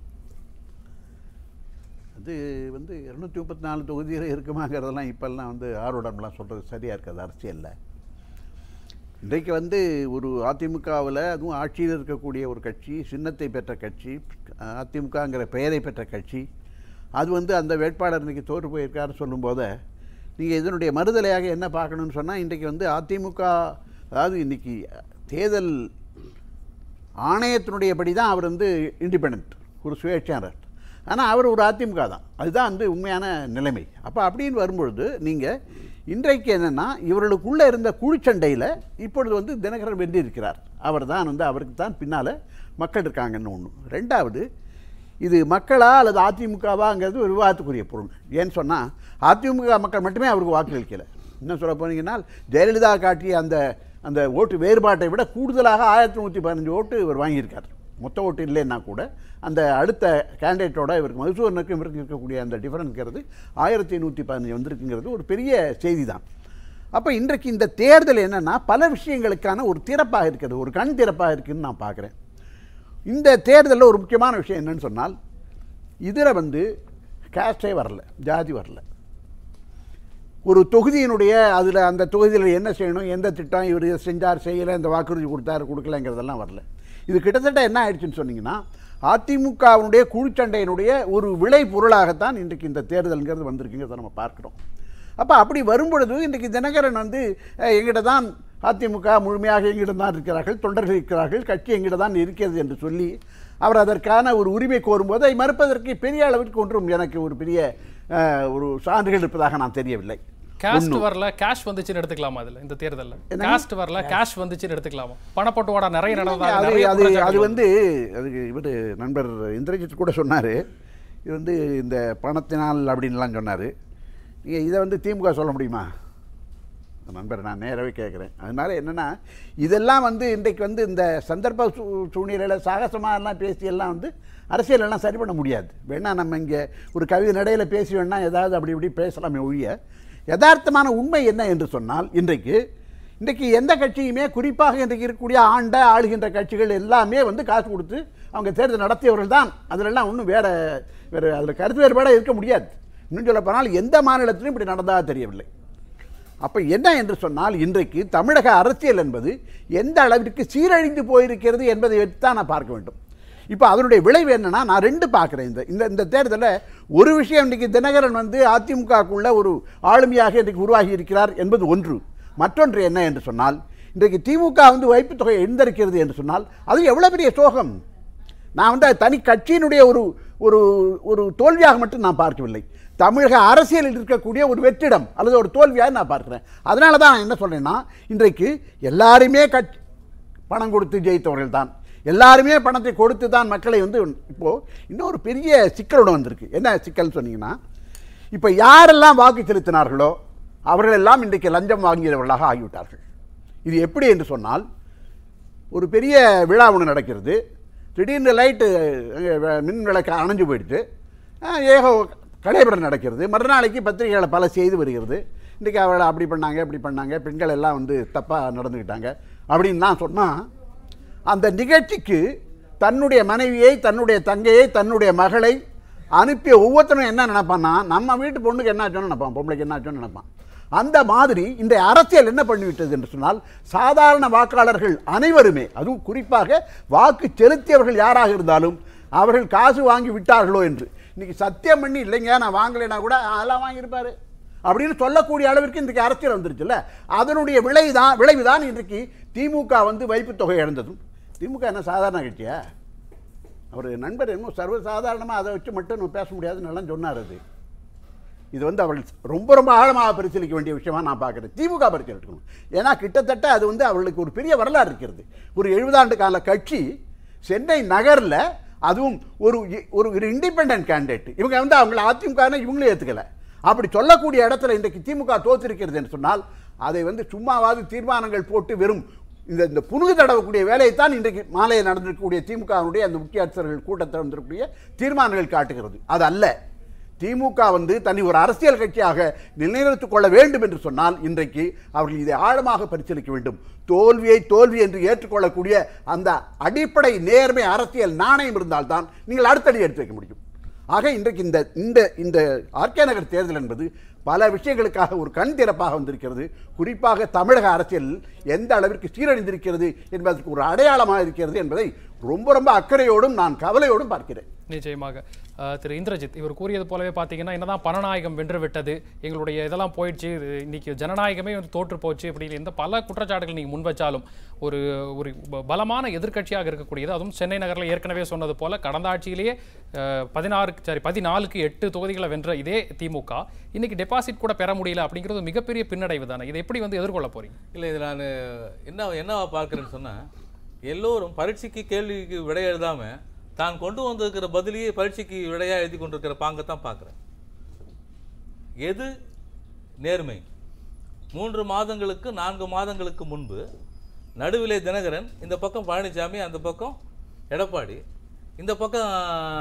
அது வந்து இரநூத்தி முப்பத்தி நாலு தொகுதியில் இருக்குமாங்கிறதெல்லாம் இப்போல்லாம் வந்து ஆர்வடம்லாம் சொல்கிறது சரியாக இருக்காது அரசியலில் இன்றைக்கு வந்து ஒரு அதிமுகவில் அதுவும் ஆட்சியில் இருக்கக்கூடிய ஒரு கட்சி சின்னத்தை பெற்ற கட்சி அதிமுகங்கிற பெயரை பெற்ற கட்சி அது வந்து அந்த வேட்பாளர் இன்றைக்கி தோற்று போயிருக்காருன்னு சொல்லும்போது நீங்கள் இதனுடைய மறுதலையாக என்ன பார்க்கணும்னு சொன்னால் இன்றைக்கி வந்து அதிமுக அதாவது இன்றைக்கி தேர்தல் ஆணையத்தினுடைய படி தான் அவர் வந்து இண்டிபெண்ட் ஒரு சுயேட்சாளர் ஆனால் அவர் ஒரு அதிமுக தான் அதுதான் வந்து உண்மையான நிலைமை அப்போ அப்படின்னு வரும்பொழுது நீங்கள் இன்றைக்கு என்னென்னா இவர்களுக்குள்ளே இருந்த குழுச்சண்டையில் இப்பொழுது வந்து தினகரன் வென்றிருக்கிறார் அவர் தான் வந்து அவருக்கு தான் பின்னால் மக்கள் இருக்காங்கன்னு ஒன்று ரெண்டாவது இது மக்களா அல்லது அதிமுகவாங்கிறது ஒரு விவாதத்துக்குரிய பொருள் ஏன்னு சொன்னால் அதிமுக மக்கள் மட்டுமே அவருக்கு வாக்களிக்கலை இன்னும் சொல்ல போனீங்கன்னா ஜெயலலிதா காட்டிய அந்த அந்த ஓட்டு வேறுபாட்டை விட கூடுதலாக ஆயிரத்தி நூற்றி பதினஞ்சு ஓட்டு இவர் வாங்கியிருக்கார் மொத்த ஓட்டு இல்லைன்னா கூட அந்த அடுத்த கேண்டிடேட்டோட இவருக்கு மதுசூதனுக்கும் இவருக்கு இருக்கக்கூடிய அந்த டிஃபரன்ஸ்ங்கிறது ஆயிரத்தி நூற்றி பதினஞ்சு வந்திருக்குங்கிறது ஒரு பெரிய செய்தி தான் அப்போ இன்றைக்கு இந்த தேர்தல் என்னென்னா பல விஷயங்களுக்கான ஒரு திறப்பாக இருக்கிறது ஒரு கண் திறப்பாக இருக்குதுன்னு நான் பார்க்குறேன் இந்த தேர்தலில் ஒரு முக்கியமான விஷயம் என்னன்னு சொன்னால் இதில் வந்து கேஸ்டே வரல ஜாதி வரல ஒரு தொகுதியினுடைய அதில் அந்த தொகுதியில் என்ன செய்யணும் எந்த திட்டம் இவர் இதை செஞ்சார் செய்யலை இந்த வாக்குறுதி கொடுத்தாரு கொடுக்கலங்கிறதெல்லாம் வரல இது கிட்டத்தட்ட என்ன ஆயிடுச்சுன்னு சொன்னீங்கன்னா அதிமுகவினுடைய குழுச்சண்டையினுடைய ஒரு விளை பொருளாகத்தான் இன்றைக்கு இந்த தேர்தல்ங்கிறது வந்திருக்குங்கிறத நம்ம பார்க்குறோம் அப்போ அப்படி வரும்பொழுது இன்றைக்கு தினகரன் வந்து அஹ், எங்கிட்ட தான் அதிமுக முழுமையாக எங்கிடம் தான் இருக்கிறார்கள் தொண்டர்கள் இருக்கிறார்கள் கட்சி எங்கிட்ட தான் இருக்கிறது என்று சொல்லி அவர் அதற்கான ஒரு உரிமை கோரும்போது அதை மறுப்பதற்கு பெரிய அளவிற்கு ஒன்றும் எனக்கு ஒரு பெரிய அஹ், ஒரு சான்றுகள் இருப்பதாக நான் தெரியவில்லை காஸ்ட் ஒண்ணு. வரல கேஷ் வந்துச்சுன்னு எடுத்துக்கலாமா அதுல இந்த தேர்தல்ல என்னங்க? காஸ்ட் வரல கேஷ் வந்துச்சுன்னு எடுத்துக்கலாமா பணப்பட்டுவாடா நிறைய நடந்ததாக அது நிறைய அது குற்றச்சாட்டுகள் அது வருது. வந்து அதுக்கு இவர் நண்பர் இந்திரஜித் கூட சொன்னார் இது வந்து இந்த பணத்தினால் அப்படின்லாம் சொன்னார் நீங்கள் இதை வந்து திமுக சொல்ல முடியுமா நண்பர் நான் நேரவே கேட்குறேன் அதனால என்னென்னா இதெல்லாம் வந்து இன்றைக்கு வந்து இந்த சந்தர்ப்ப சூ சூழ்நிலையில் சாகசமாக எல்லாம் பேசி எல்லாம் வந்து அரசியல் எல்லாம் சரி பண்ண முடியாது வேணா நம்ம இங்கே ஒரு கவிதை நடையில் பேசி வேணா ஏதாவது அப்படி இப்படி பேசலாமே ஒழிய யதார்த்தமான உண்மை என்ன என்று சொன்னால் இன்றைக்கு இன்றைக்கு எந்த கட்சியுமே குறிப்பாக இன்றைக்கு இருக்கக்கூடிய ஆண்ட ஆளுகின்ற கட்சிகள் எல்லாமே வந்து காசு கொடுத்து அவங்க தேர்தல் நடத்தியவர்கள் தான் அதிலெல்லாம் ஒன்றும் வேற வேறு அதில் கருத்து வேறுபாடாக இருக்க முடியாது இன்னும் சொல்ல போனால் எந்த மாநிலத்திலும் இப்படி நடந்ததாக தெரியவில்லை அப்போ என்ன என்று சொன்னால் இன்றைக்கு தமிழக அரசியல் என்பது எந்த அளவிற்கு சீரழிந்து போயிருக்கிறது என்பதை வைத்து தான் நான் பார்க்க வேண்டும் இப்போ அதனுடைய விளைவு என்னன்னா நான் ரெண்டு பார்க்குறேன் இந்த இந்த இந்த தேர்தலில் ஒரு விஷயம் இன்றைக்கி தினகரன் வந்து அதிமுகக்குள்ள ஒரு ஆளுமையாக இன்றைக்கு உருவாகி இருக்கிறார் என்பது ஒன்று மற்றொன்று என்ன என்று சொன்னால் இன்றைக்கு திமுக வந்து வைப்பு தொகை எழுந்திருக்கிறது என்று சொன்னால் அது எவ்வளோ பெரிய சோகம் நான் வந்து அது தனி கட்சியினுடைய ஒரு ஒரு ஒரு தோல்வியாக மட்டும் நான் பார்க்கவில்லை தமிழக அரசியலில் இருக்கக்கூடிய ஒரு வெற்றிடம் அல்லது ஒரு தோல்வியாக நான் பார்க்கிறேன் அதனால தான் நான் என்ன சொல்றேன்னா இன்றைக்கு எல்லாருமே கட்சி பணம் கொடுத்து ஜெயித்தவர்கள் தான் எல்லாருமே பணத்தை கொடுத்து தான் மக்களை வந்து இப்போது இன்னொரு பெரிய சிக்கலோடு வந்திருக்கு என்ன சிக்கல்னு சொன்னீங்கன்னா இப்போ யாரெல்லாம் வாக்கு செலுத்தினார்களோ அவர்கள் எல்லாம் இன்றைக்கு லஞ்சம் வாங்கியவர்களாக ஆகிவிட்டார்கள் இது எப்படி என்று சொன்னால் ஒரு பெரிய விழா ஒன்று நடக்கிறது திடீர்னு லைட்டு அஹ், மின் விளக்கு அணைஞ்சு போயிடுது அஹ், ஏக கலைபரம் நடக்கிறது மறுநாளைக்கு பத்திரிகைகளை பல செய்து வருகிறது இன்றைக்கி அவளை அப்படி பண்ணாங்க இப்படி பண்ணாங்க பெண்கள் எல்லாம் வந்து தப்பாக நடந்துக்கிட்டாங்க அப்படின்னு நான் சொன்னால் அந்த நிகழ்ச்சிக்கு தன்னுடைய மனைவியை தன்னுடைய தங்கையை தன்னுடைய மகளை அனுப்பிய ஒவ்வொருத்தரும் என்ன நினைப்பான்னா நம்ம வீட்டு பொண்ணுக்கு என்ன ஆச்சோன்னு நினைப்பான் பொம்பளைக்கு என்ன ஆச்சோன்னு நினைப்பான் அந்த மாதிரி இந்த அரசியல் என்ன பண்ணிவிட்டது என்று சொன்னால் சாதாரண வாக்காளர்கள் அனைவருமே அதுவும் குறிப்பாக வாக்கு செலுத்தியவர்கள் யாராக இருந்தாலும் அவர்கள் காசு வாங்கி விட்டார்களோ என்று இன்னைக்கு சத்தியம் பண்ணி இல்லைங்க நான் வாங்கலைன்னா கூட "ஆ, அதெல்லாம் வாங்கியிருப்பாரு அப்படின்னு சொல்லக்கூடிய அளவிற்கு இன்றைக்கு அரசியல் வந்துருச்சுல்ல அதனுடைய விளைவுதான் விளைவுதான் இன்றைக்கு திமுக வந்து வைப்புத் தொகை இழந்ததும் திமுக என்ன சாதாரண கட்சியா அவர் நண்பர் இன்னும் சர்வசாதாரணமாக அதை வச்சு மட்டும் நம்ம பேச முடியாதுன்னு எல்லாம் சொன்னார் அது இது வந்து அவள் ரொம்ப ரொம்ப ஆழமாக பரிசீலிக்க வேண்டிய விஷயமா நான் பார்க்குறேன் திமுக பரிசீலிக்கணும் ஏன்னா கிட்டத்தட்ட அது வந்து அவளுக்கு ஒரு பெரிய வரலாறு இருக்கிறது ஒரு எழுபதாண்டு கால கட்சி சென்னை நகரில் அதுவும் ஒரு இ- ஒரு இண்டிபெண்டன்ட் கேண்டிடேட் இவங்க வந்து அவங்கள அதிமுக இவங்களும் ஏற்றுக்கல அப்படி சொல்லக்கூடிய இடத்துல இன்றைக்கு திமுக தோற்றிருக்கிறது என்று சொன்னால் அதை வந்து சும்மாவாது தீர்மானங்கள் போட்டு வெறும் இந்த இந்த புனுகு தடவக்கூடிய வேலையைத்தான் இன்றைக்கு மாலையில் நடந்திருக்கக்கூடிய திமுகவுடைய அந்த முக்கிய அரசர்கள் கூட்டத்தில் வந்திருக்கக்கூடிய தீர்மானங்கள் காட்டுகிறது அது அல்ல திமுக வந்து தன்னை ஒரு அரசியல் கட்சியாக நிலைநிறுத்திக் கொள்ள வேண்டும் என்று சொன்னால் இன்றைக்கு அவர்கள் இதை ஆழமாக பரிசீலிக்க வேண்டும் தோல்வியை தோல்வி என்று ஏற்றுக்கொள்ளக்கூடிய அந்த அடிப்படை நேர்மை அரசியல் நாணயம் இருந்தால்தான் நீங்கள் அடுத்தடி எடுத்து வைக்க முடியும் ஆக இன்றைக்கு இந்த இந்த இந்த ஆர்கே நகர் தேர்தல் என்பது பல விஷயங்களுக்காக ஒரு கண் திறப்பாக வந்திருக்கிறது குறிப்பாக தமிழக அரசியல் எந்த அளவிற்கு சீரழிந்திருக்கிறது என்பதற்கு ஒரு அடையாளமாக இருக்கிறது என்பதை ரொம்ப ரொம்ப அக்கறையோடும் நான் கவலையோடும் பார்க்கிறேன் நிச்சயமாக அஹ், திரு இந்திரஜித் இவர் கூறியது போலவே பார்த்தீங்கன்னா என்னதான் பணநாயகம் வென்று விட்டது எங்களுடைய இதெல்லாம் போயிடுச்சு இது இன்னைக்கு ஜனநாயகமே வந்து தோற்று போச்சு அப்படின்னு எந்த பல குற்றச்சாட்டுகள் நீங்கள் முன்வச்சாலும் ஒரு ஒரு ப- பலமான எதிர்க்கட்சியாக இருக்கக்கூடியது அதுவும் சென்னை நகரில் ஏற்கனவே சொன்னது போல கடந்த ஆட்சியிலேயே அஹ், பதினாறுக்கு சாரி பதினாலுக்கு எட்டு தொகுதிகளை வென்ற இதே திமுக இன்னைக்கு டெபாசிட் கூட பெற முடியல அப்படிங்கிறது மிகப்பெரிய பின்னடைவு தானே இதை எப்படி வந்து எதிர்கொள்ள போறீங்க இல்லை இது நான் என்ன என்னவா பார்க்குறேன்னு சொன்னால் எல்லோரும் பரீட்சைக்கு கேள்விக்கு விடை எழுதாம தான் கொண்டு வந்திருக்கிற பதிலையே பரீட்சைக்கு விடையா எழுதி கொண்டிருக்கிற பாங்கை தான் பார்க்குறேன் எது நேர்மை மூன்று மாதங்களுக்கு நான்கு மாதங்களுக்கு முன்பு நடுவிலே தினகரன் இந்த பக்கம் பழனிசாமி அந்த பக்கம் எடப்பாடி இந்த பக்கம்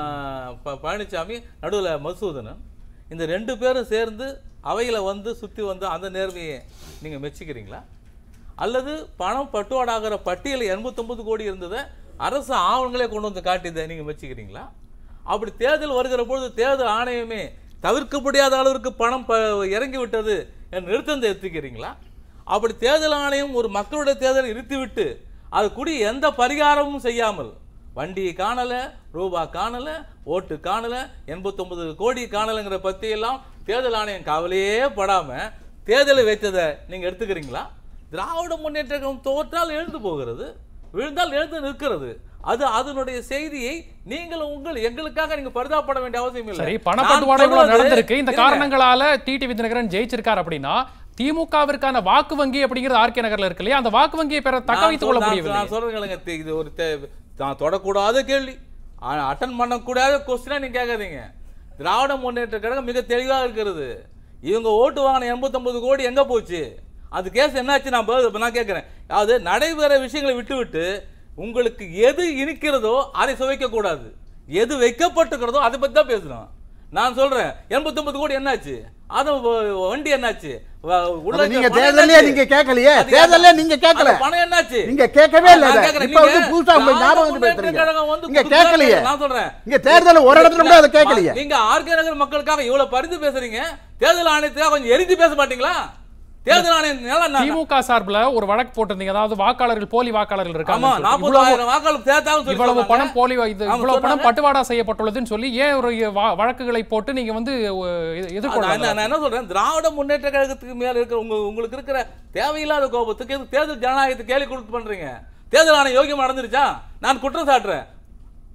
ப- பழனிசாமி நடுவில் மசூதனன் இந்த ரெண்டு பேரும் சேர்ந்து அவையில் வந்து சுற்றி வந்து அந்த நேர்மையை நீங்கள் மெச்சிக்கிறீங்களா அல்லது பணம் பட்டுவாடாகிற பட்டியல் எண்பத்தொன்பது கோடி இருந்ததை அரசு ஆவணங்களே கொண்டு வந்து காட்டியதை நீங்கள் மெச்சிக்கிறீங்களா அப்படி தேர்தல் வருகிற பொழுது தேர்தல் ஆணையமே தவிர்க்க முடியாத அளவிற்கு பணம் ப இறங்கி விட்டது என் நிறுத்தத்தை எடுத்துக்கிறீங்களா அப்படி தேர்தல் ஆணையம் ஒரு மக்களுடைய தேர்தலை நிறுத்திவிட்டு அது கூடி எந்த பரிகாரமும் செய்யாமல் வண்டி காணல ரூபா காணல ஓட்டு காணல எண்பத்தொன்பது கோடி காணலைங்கிற பற்றியெல்லாம் தேர்தல் ஆணையம் கவலையே படாம தேர்தலை வைத்ததை நீங்க எடுத்துக்கிறீங்களா திராவிட முன்னேற்ற கழகம் தோற்றால் எழுந்து போகிறது விழுந்தால் எழுந்து நிற்கிறது அது அதனுடைய செய்தியை நீங்கள் உங்கள் எங்களுக்காக நீங்க பரிதாபப்பட வேண்டிய அவசியம் இல்லை சரி நான் பணப்பட்டுவாடை இவ்வளவு சொல்வது- நடந்திருக்கு இந்த இருங்க. காரணங்களால டிடி விதிநகரன் ஜெயிச்சிருக்கார் அப்படின்னா திமுகவிற்கான வாக்கு வங்கி அப்படிங்கிறது ஆர்கே நகர்ல இருக்கு இல்லையா அந்த வாக்கு வங்கியை பெற தக்க நான் வைத்துக் கொள்ள சொல்- நான் முடியவில்லை நான் சொல்றேன் கேளுங்க, தி- இது ஒரு தே- நான் தொடக்கூடாத கேள்வி அட்டன் பண்ணக்கூடாத கொஸ்டினா நீங்க கேட்காதீங்க திராவிட முன்னேற்ற கழகம் மிக தெளிவாக இருக்கிறது இவங்க ஓட்டு வாங்கின எண்பத்தொன்பது கோடி எங்க போச்சு அது கேஸ் என்னாச்சு நான் பதில் இப்ப நான் கேட்கிறேன் அதாவது நடைபெற விஷயங்களை விட்டுவிட்டு உங்களுக்கு எது இனிக்கிறதோ அதை சுவைக்க கூடாது எது வைக்கப்பட்டுக்கிறதோ அதை பத்தி தான் பேசணும் நான் சொல்றேன் எண்பத்தொன்பது கோடி என்னாச்சு அது வ- வண்டி என்னாச்சு வ- உள்ள அதை இருக்கிற நீங்க பணம் தேர்தலே என்னாச்சு? நீங்க கேட்கலையே அது தேர்தலே நீங்க கேட்கல அந்த பணம் என்னாச்சு நீங்க கேட்கவே இல்ல நான் அதை. கேட்கிறேன். இப்ப வந்து நீங்க புதுசா உங்க திராவிட ஞாபகம் வந்து முன்னேற்ற பேசுறீங்க கழகம் வந்து நீங்க புதுசா கேட்கலையே நான் சொல்றேன் நீங்க தேர்தல் ஒரு இடத்துல கூட அதை கேட்கலையே நீங்க ஆர்கே நகர் மக்களுக்காக இவ்வளவு பரிந்து பேசுறீங்க தேர்தல் ஆணையத்துக்காக கொஞ்சம் எரிஞ்சு பேச மாட்டீங்களா தேர்தல் ஆணையம் நல்லா நான் திமுக சார்பில் ஒரு வழக்கு போட்டிருந்தீங்க அதாவது வாக்காளர்கள் போலி வாக்காளர்கள் இருக்காங்க ஆமா நாற்பதாயிரம் வாக்காளர் சேர்த்தாலும் சொல்லி இவ்வளவு சொல்றாங்க. பணம் போலி இது அவங்க இவ்வளவு பணம் சொன்னாங்க. பட்டுவாடா செய்யப்பட்டுள்ளதுன்னு சொல்லி ஏன் ஒரு வா- வழக்குகளை போட்டு நீங்க வந்து அஹ், எ- அதான் எதிர்கொள்ளலாம் நான் என்ன சொல்றேன் திராவிட முன்னேற்ற கழகத்துக்கு மேல இருக்கிற உங்க உங்களுக்கு இருக்கிற தேவையில்லாத கோபத்துக்கு எதுக்கு தேர்தல் ஜனநாயகத்தை கேலி கொடுத்து பண்றீங்க தேர்தல் ஆணையம் யோகியம் நடந்துருச்சா நான் குற்றம் சாட்டுறேன்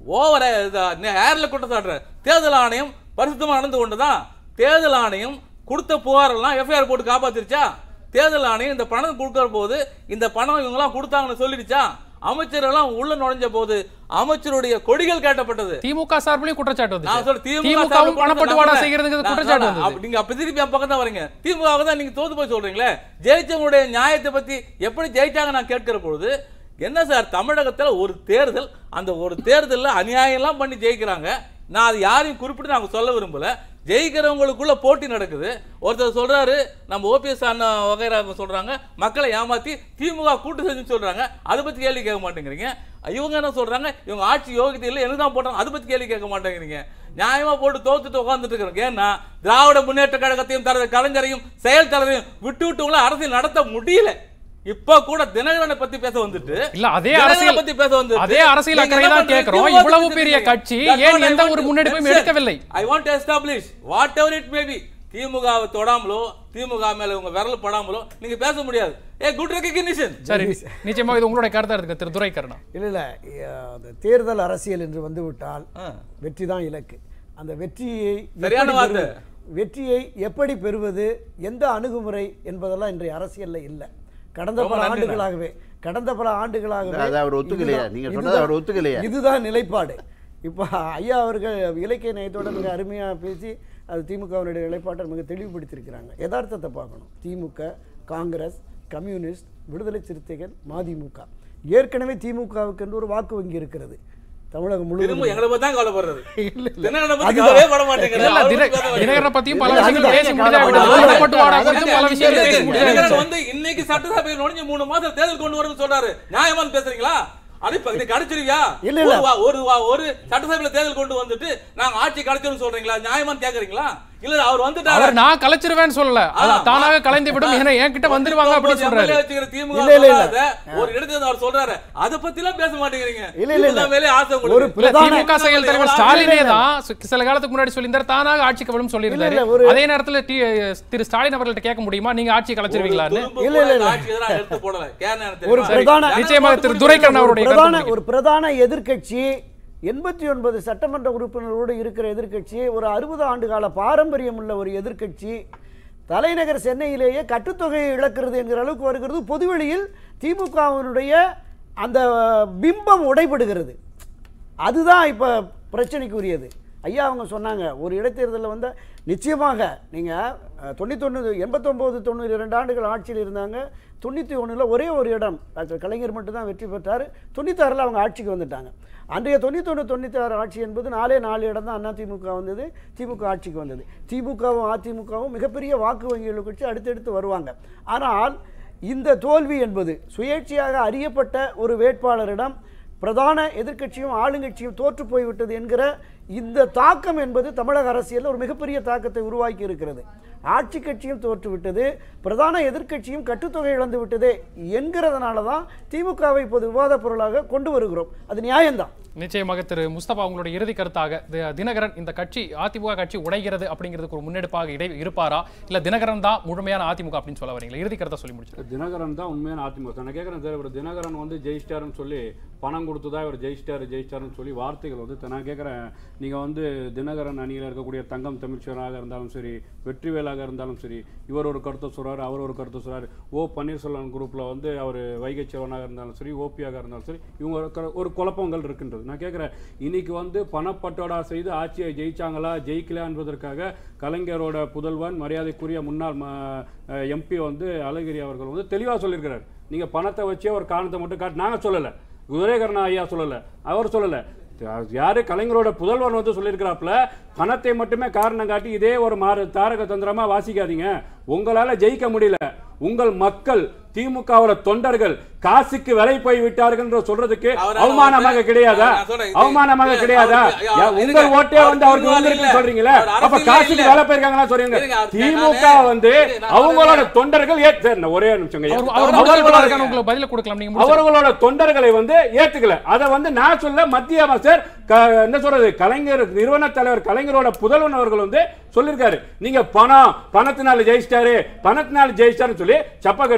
ஓவர ஏர்ல குற்றச்சாட்டுற தேர்தல் ஆணையம் பரிசுத்தமா நடந்து கொண்டுதான் தேர்தல் ஆணையம் கொடுத்த புகாரெல்லாம் எஃப்ஐஆர் போட்டு காப்பாத்திருச்சா தேர்தல் ஆணையம் இந்த பணம் கொடுக்கற போது இந்த பணம் இவங்கெல்லாம் கொடுத்தாங்கன்னு சொல்லிடுச்சா அமைச்சரெல்லாம் உள்ள நுழைஞ்ச போது அமைச்சருடைய கொடிகள் கேட்டப்பட்டது திமுக சார்பிலையும் குற்றச்சாட்டு நான் வந்து சொல்றேன், திமுக திமுகவும் சார்பு பணப்பட்டுவாடா நான் செய்கிறதுக்கு நான் குற்றச்சாட்டு நான் வந்தது அப்ப நீங்க அப்ப திருப்பி அப்ப பக்கம் தான் வரீங்க திமுக தான் நீங்க தோத்து போய் சொல்றீங்களே ஜெயிச்சவங்களுடைய நியாயத்தை பத்தி எப்படி ஜெயிச்சாங்க நான் கேட்கிற பொழுது என்ன சார் தமிழகத்துல ஒரு தேர்தல் அந்த ஒரு தேர்தல்ல அநியாயம் எல்லாம் பண்ணி ஜெயிக்கிறாங்க நான் அது யாரையும் குறிப்பிட்டு நாங்க சொல்ல விரும்பல ஜெயிக்கிறவங்களுக்குள்ள போட்டி நடக்குது ஒருத்தர் சொல்றாரு நம்ம ஓபிஎஸ் அண்ணா வகைராக சொல்றாங்க மக்களை ஏமாத்தி திமுக கூட்டு செஞ்சு சொல்றாங்க அதை பத்தி கேள்வி கேட்க மாட்டேங்கிறீங்க இவங்க என்ன சொல்றாங்க இவங்க ஆட்சி யோகியத்தை இல்லை எனக்கு தான் போட்டாங்க அதை பத்தி கேள்வி கேட்க மாட்டேங்கிறீங்க நியாயமா போட்டு தோத்துட்டு உட்காந்துட்டு இருக்கிறோம் ஏன்னா திராவிட முன்னேற்ற கழகத்தையும் தர கலைஞரையும் செயல் தலைவரையும் விட்டு விட்டு அரசியல் நடத்த முடியல இப்ப கூட தினகரனை பத்தி பேச வந்துட்டு இல்ல அதே தினகரனை அரசியல் பத்தி பேச வந்துட்டு அதே அரசியல் நீங்க அக்கறை என்ன தான் பண்றீங்க? கேட்கிறோம் திமுக இவ்வளவு பத்தி பெரிய பேசுறீங்க. கட்சி That's ஏன் what I எந்த want ஒரு to- முன்னெடுப்பையும் That's it. எடுக்கவில்லை I want to establish whatever it may be திமுகவை தொடாமலோ திமுக மேல உங்க விரல் படாமலோ நீங்க பேச முடியாது ஏ குட் ரெகக்னிஷன் சரி நிச்சயமா இது உங்களுடைய கருத்தா இருக்கு திரு துரைக்கரணா இல்லை இல்லை அந்த தேர்தல் அரசியல் என்று வந்துவிட்டால் வெற்றி தான் இலக்கு அந்த வெற்றியை சரியான எப்படி வார்த்தை. பெறுவது? வெற்றியை எப்படி பெறுவது எந்த அணுகுமுறை என்பதெல்லாம் இன்றைய அரசியல்ல இல்லை கடந்த ரொம்ப பல நன்றிண்ணா. ஆண்டுகளாகவே கடந்த பல ஆண்டுகளாகவே அது அவர் ஒத்துக்கலையா? இதுதான்- நீங்க சொன்னது இதுதான்- அவர் ஒத்துக்கலையா? இதுதான் நிலைப்பாடு இப்போ ஐயா அவர்கள் இலக்கிய நயத்தோட மிக அருமையாக பேசி அது திமுகவினுடைய நிலைப்பாட்டை மிக தெளிவுபடுத்தியிருக்கிறாங்க யதார்த்தத்தை பார்க்கணும் திமுக காங்கிரஸ் கம்யூனிஸ்ட் விடுதலை சிறுத்தைகள் மதிமுக ஏற்கனவே திமுகவுக்கு என்று ஒரு வாக்கு வங்கி இருக்கிறது தமிழகம் திரும்ப எங்களை பத்தி தான் கவலைப்படுறது இல்ல, இல்ல. தினகரனை பத்தி அதுதான். கவலையே பட மாட்டேங்கிறாரு. இல்ல, அவரை தின- பத்தி கவலை தினகரனை பத்தியும் பல இல்ல, விஷயங்கள் அதுதான். பேசி முடிஞ்சாவிட்டது. அதுதான். பணப்பட்டுவாடா குறித்தும் பல விஷயங்கள் இல்ல, பேசி இல்ல, முடிஞ்சாவிட்டது. தினகரன் வந்து இன்னைக்கு சட்டசபையில் நுழைஞ்சு மூணு மாசம் தேர்தல் கொண்டு வரும்னு சொல்றாரு நியாயமான்னு பேசுறீங்களா அது இப்ப இது கிடைச்சிருவியா இல்ல, இல்ல. ஒரு வா- ஒரு வா- ஒரு சட்டசபையில தேர்தல் கொண்டு வந்துட்டு நாங்க ஆட்சி கிடைச்சிரும் சொல்றீங்களா நியாயமான்னு கேக்குறீங்களா இல்ல அவர் வந்துட்டாரு அவர் நான் கலைச்சிருவேன்னு சொல்லல அது தானாக கலைந்து விடும் ஏன்னா என்கிட்ட வந்துருவாங்க அப்படின்னு சொல்றாரு MLA வச்சுக்கிற திமுக இல்ல, இல்ல, இல்ல. சொல்லாத, ஒரு இடத்துல அவர் சொல்றாரு அதை பத்தி எல்லாம் பேச மாட்டேங்கிறீங்க இல்ல, இல்ல, இல்ல. இதுதான் மேலே ஆசை ஒரு உங்களுக்கு. இல்ல, திமுக செயல் தலைவர் எவ்வளவு ஸ்டாலினே ஆசை தான் சு- சில காலத்துக்கு முன்னாடி சொல்லியிருந்தார் தானாக ஆட்சி கவலும் சொல்லியிருந்தாரு இல்ல, இல்ல, ஒரு- அதே நேரத்துல டி- திரு ஸ்டாலின் அவர்கள்ட்ட கேட்க முடியுமா நீங்க ஆட்சி கலைச்சிருவீங்களான்னு துரும்பு இல்ல, இல்ல, கூட இல்ல. ஆட்சி எதிராக எடுத்து போடல கேன ஒரு பிரதான நிச்சயமாக திரு துரைக்கண்ணன் அவருடைய ஒரு பிரதான கருத்து ஒரு பிரதான எதிர்க்கட்சி எண்பத்தி ஒன்பது சட்டமன்ற உறுப்பினரோடு இருக்கிற எதிர்க்கட்சி ஒரு அறுபது ஆண்டு கால பாரம்பரியம் உள்ள ஒரு எதிர்க்கட்சி தலைநகர் சென்னையிலேயே கட்டுத்தொகையை இழக்கிறது என்கிற அளவுக்கு வருகிறது பொதுவெளியில் திமுகவினுடைய அந்த பிம்பம் உடைபடுகிறது அதுதான் இப்போ பிரச்சனைக்குரியது ஐயா அவங்க சொன்னாங்க ஒரு இடைத்தேர்தலில் வந்து நிச்சயமாக நீங்கள் தொண்ணூத்தொன்று எண்பத்தொம்போது தொண்ணூறு இரண்டு ஆண்டுகள் ஆட்சியில் இருந்தாங்க தொண்ணூற்றி ஒன்றில் ஒரே ஒரு இடம் டாக்டர் கலைஞர் மட்டும்தான் வெற்றி பெற்றார் தொண்ணூத்தாறில் அவங்க ஆட்சிக்கு வந்துட்டாங்க அன்றைய தொண்ணூத்தொன்று தொண்ணூத்தாறு ஆட்சி என்பது நாலே நாலு இடம் தான் அதிமுக வந்தது திமுக ஆட்சிக்கு வந்தது திமுகவும் அதிமுகவும் மிகப்பெரிய வாக்கு வங்கிகளை குறித்து அடுத்தடுத்து வருவாங்க ஆனால் இந்த தோல்வி என்பது சுயேட்சையாக அறியப்பட்ட ஒரு வேட்பாளரிடம் பிரதான எதிர்க்கட்சியும் ஆளுங்கட்சியும் தோற்று போய்விட்டது என்கிற இந்த தாக்கம் என்பது தமிழக அரசியலில் ஒரு மிகப்பெரிய தாக்கத்தை உருவாக்கி இருக்கிறது ஆட்சி கட்சியும் தோற்றுவிட்டது பிரதான எதிர்க்கட்சியும் கட்டுத்தொகை இழந்து விட்டதே என்கிறதுனால தான் திமுகவை இப்போது விவாதப் பொருளாக கொண்டு வருகிறோம் அது நியாயம்தான் நிச்சயமாக திரு முஸ்தபா உங்களுடைய இறுதி கருத்தாக தி- தினகரன் இந்த கட்சி அதிமுக கட்சி உடைகிறது அப்படிங்கிறதுக்கு ஒரு முன்னெடுப்பாக இடை இருப்பாரா இல்ல தினகரன் தான் முழுமையான அதிமுக அப்படின்னு சொல்ல வரீங்களா இறுதி கருத்தை சொல்லி முடிச்சு தினகரன் தான் உண்மையான அதிமுக நான் கேட்குறேன் சார் இவர் தினகரன் வந்து ஜெயிச்சிட்டாருன்னு சொல்லி பணம் கொடுத்து தான் இவர் ஜெயிச்சிட்டாரு ஜெயிச்சிட்டாருன்னு சொல்லி வார்த்தைகள் வந்து நான் கேட்குறேன் நீங்கள் வந்து தினகரன் அணியில் இருக்கக்கூடிய தங்கம் தமிழ்ச்சராக இருந்தாலும் சரி வெற்றிவேலாக இருந்தாலும் சரி இவர் ஒரு கருத்தை சொல்றாரு அவர் ஒரு கருத்தை சொல்றாரு ஓ பன்னீர்செல்வம் குரூப்பில் வந்து அவர் வைகை செல்வனாக இருந்தாலும் சரி ஓபியாக இருந்தாலும் சரி இவங்க ஒரு க- ஒரு குழப்பங்கள் இருக்கின்றது நான் கேட்குறேன் இன்னைக்கு வந்து பணப்பட்டோடா செய்து ஆட்சியை ஜெயிச்சாங்களா ஜெயிக்கல என்பதற்காக கலைஞரோட புதல்வன் மரியாதைக்குரிய முன்னாள் எம்பி வந்து அழகிரி அவர்கள் வந்து தெளிவாக சொல்லியிருக்கிறார் நீங்கள் பணத்தை வச்சே ஒரு காரணத்தை மட்டும் காட்டு நாங்கள் சொல்லலை குதிரைகரணா ஐயா சொல்லலை அவர் சொல்லலை யாரு கலைஞரோட புதல்வன் வந்து சொல்லியிருக்கிறாப்புல பணத்தை மட்டுமே காரணம் காட்டி இதே ஒரு மாறு தாரக தந்திரமா வாசிக்காதீங்க உங்களால ஜெயிக்க முடியல உங்கள் மக்கள் திமுகவோட தொண்டர்கள் காசுக்கு விலை போய் விட்டார்கள் என்று சொல்றதுக்கு அவரால அவமானமாக வந்து- கிடையாதா நான் சொல்றேன், இது- அவமானமாக இல்ல, கிடையாதா அவருக்கு- ஐயா, யா, இருங்க. உங்கள் ஓட்டே அவர் வந்து அவருக்கு திருவாரூர் வந்திருக்குன்னு இல்ல. சொல்றீங்களா அவர் அப்ப அரசியலே காசுக்கு இல்ல. வேலை போயிருக்காங்களா சொல்றீங்க இருங்க, அவர் திமுக நானு- வந்து இரு, நான் அவங்களோட சொல்றேன். தொண்டர்கள் ஏ சரி, நான் ஒரே நிமிஷம் ஐயா. அவர் அவர் அவர்களோட- முதல்வராக உங்களுக்கு பதில கொடுக்கலாம் நீங்க முடிச்சிருங்க. அவர்களோட தொண்டர்களை வந்து ஏத்துக்கல அதை வந்து நான் சொல்ல மத்திய அமைச்சர் க- என்ன சொல்றது கலைஞர் நிறுவன தலைவர் கலைஞரோட புதல்வன் அவர்கள் வந்து சொல்லியிருக்காரு நீங்க பணம் பணத்தினால ஜெயிச்சிட்டாரு பணத்தினால ஜெயிச்சிட்டாருன்னு சொல்லி சப்பா கட்டு கெட்ட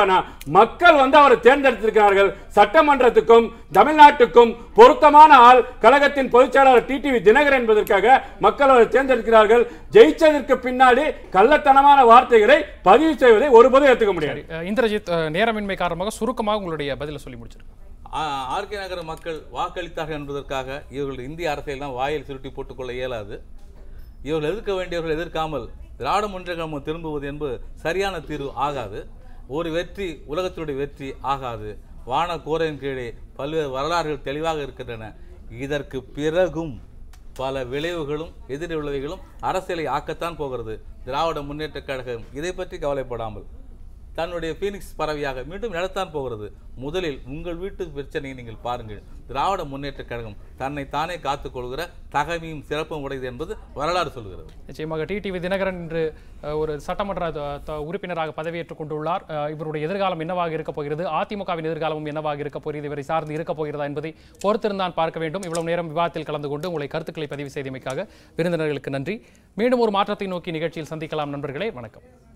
என்னன்னா மக்கள் வந்து அவரை தேர்ந்தெடுத்திருக்கிறார்கள் சட்டமன்றத்துக்கும் தமிழ்நாட்டுக்கும் பொருத்தமான ஆள் கழகத்தின் பொதுச் செயலாளர் டிடிவி தினகரன் என்பதற்காக மக்கள் அவரை தேர்ந்தெடுக்கிறார்கள் ஜெயிச்சதற்கு பின்னாடி கள்ளத்தனமான வார்த்தைகளை பதிவு செய்வதை ஒருபோதும் ஏற்றுக்க முடியாது அஹ் இந்திரஜித் அஹ் நேரமின்மை காரணமாக சுருக்கமாக உங்களுடைய பதிலை சொல்லி முடிச்சிருக்கேன் ஆ- ஆர்கே நகர மக்கள் வாக்களித்தார்கள் என்பதற்காக இவர்கள் இந்திய அரசியலாம் வாயில் சுருட்டி போட்டுக்கொள்ள இயலாது இவர்கள் எதிர்க்க வேண்டியவர்கள் எதிர்க்காமல் திராவிட முன்னேற்ற கழகம் திரும்புவது என்பது சரியான தீர்வு ஆகாது ஒரு வெற்றி உலகத்தினுடைய வெற்றி ஆகாது வான கோரையின் கீழே பல்வேறு வரலாறுகள் தெளிவாக இருக்கின்றன இதற்கு பிறகும் பல விளைவுகளும் எதிர் விளைவுகளும் அரசியலை ஆக்கத்தான் போகிறது திராவிட முன்னேற்ற கழகம் இதை பற்றி கவலைப்படாமல் தன்னுடைய பீனிக்ஸ் பறவையாக மீண்டும் நடத்தான் போகிறது முதலில் உங்கள் வீட்டு பிரச்சனையை நீங்கள் பாருங்கள் திராவிட முன்னேற்ற கழகம் தன்னை தானே காத்துக்கொள்கிற தகமையும் சிறப்பும் உடையது என்பது வரலாறு சொல்கிறது நிச்சயமாக டிடிவி தினகரன் இன்று அஹ், ஒரு சட்டமன்ற த- த- உறுப்பினராக பதவியேற்றுக் கொண்டுள்ளார் அஹ், இவருடைய எதிர்காலம் என்னவாக இருக்கப் போகிறது அதிமுகவின் எதிர்காலமும் என்னவாக இருக்கப் போகிறது இவரை சார்ந்து இருக்கப் போகிறதா என்பதை பொறுத்திருந்தான் பார்க்க வேண்டும் இவ்வளவு நேரம் விவாதத்தில் கலந்து கொண்டு உங்களை கருத்துக்களை பதிவு செய்தமைக்காக விருந்தினர்களுக்கு நன்றி மீண்டும் ஒரு மாற்றத்தை நோக்கி நிகழ்ச்சியில் சந்திக்கலாம் நண்பர்களே வணக்கம்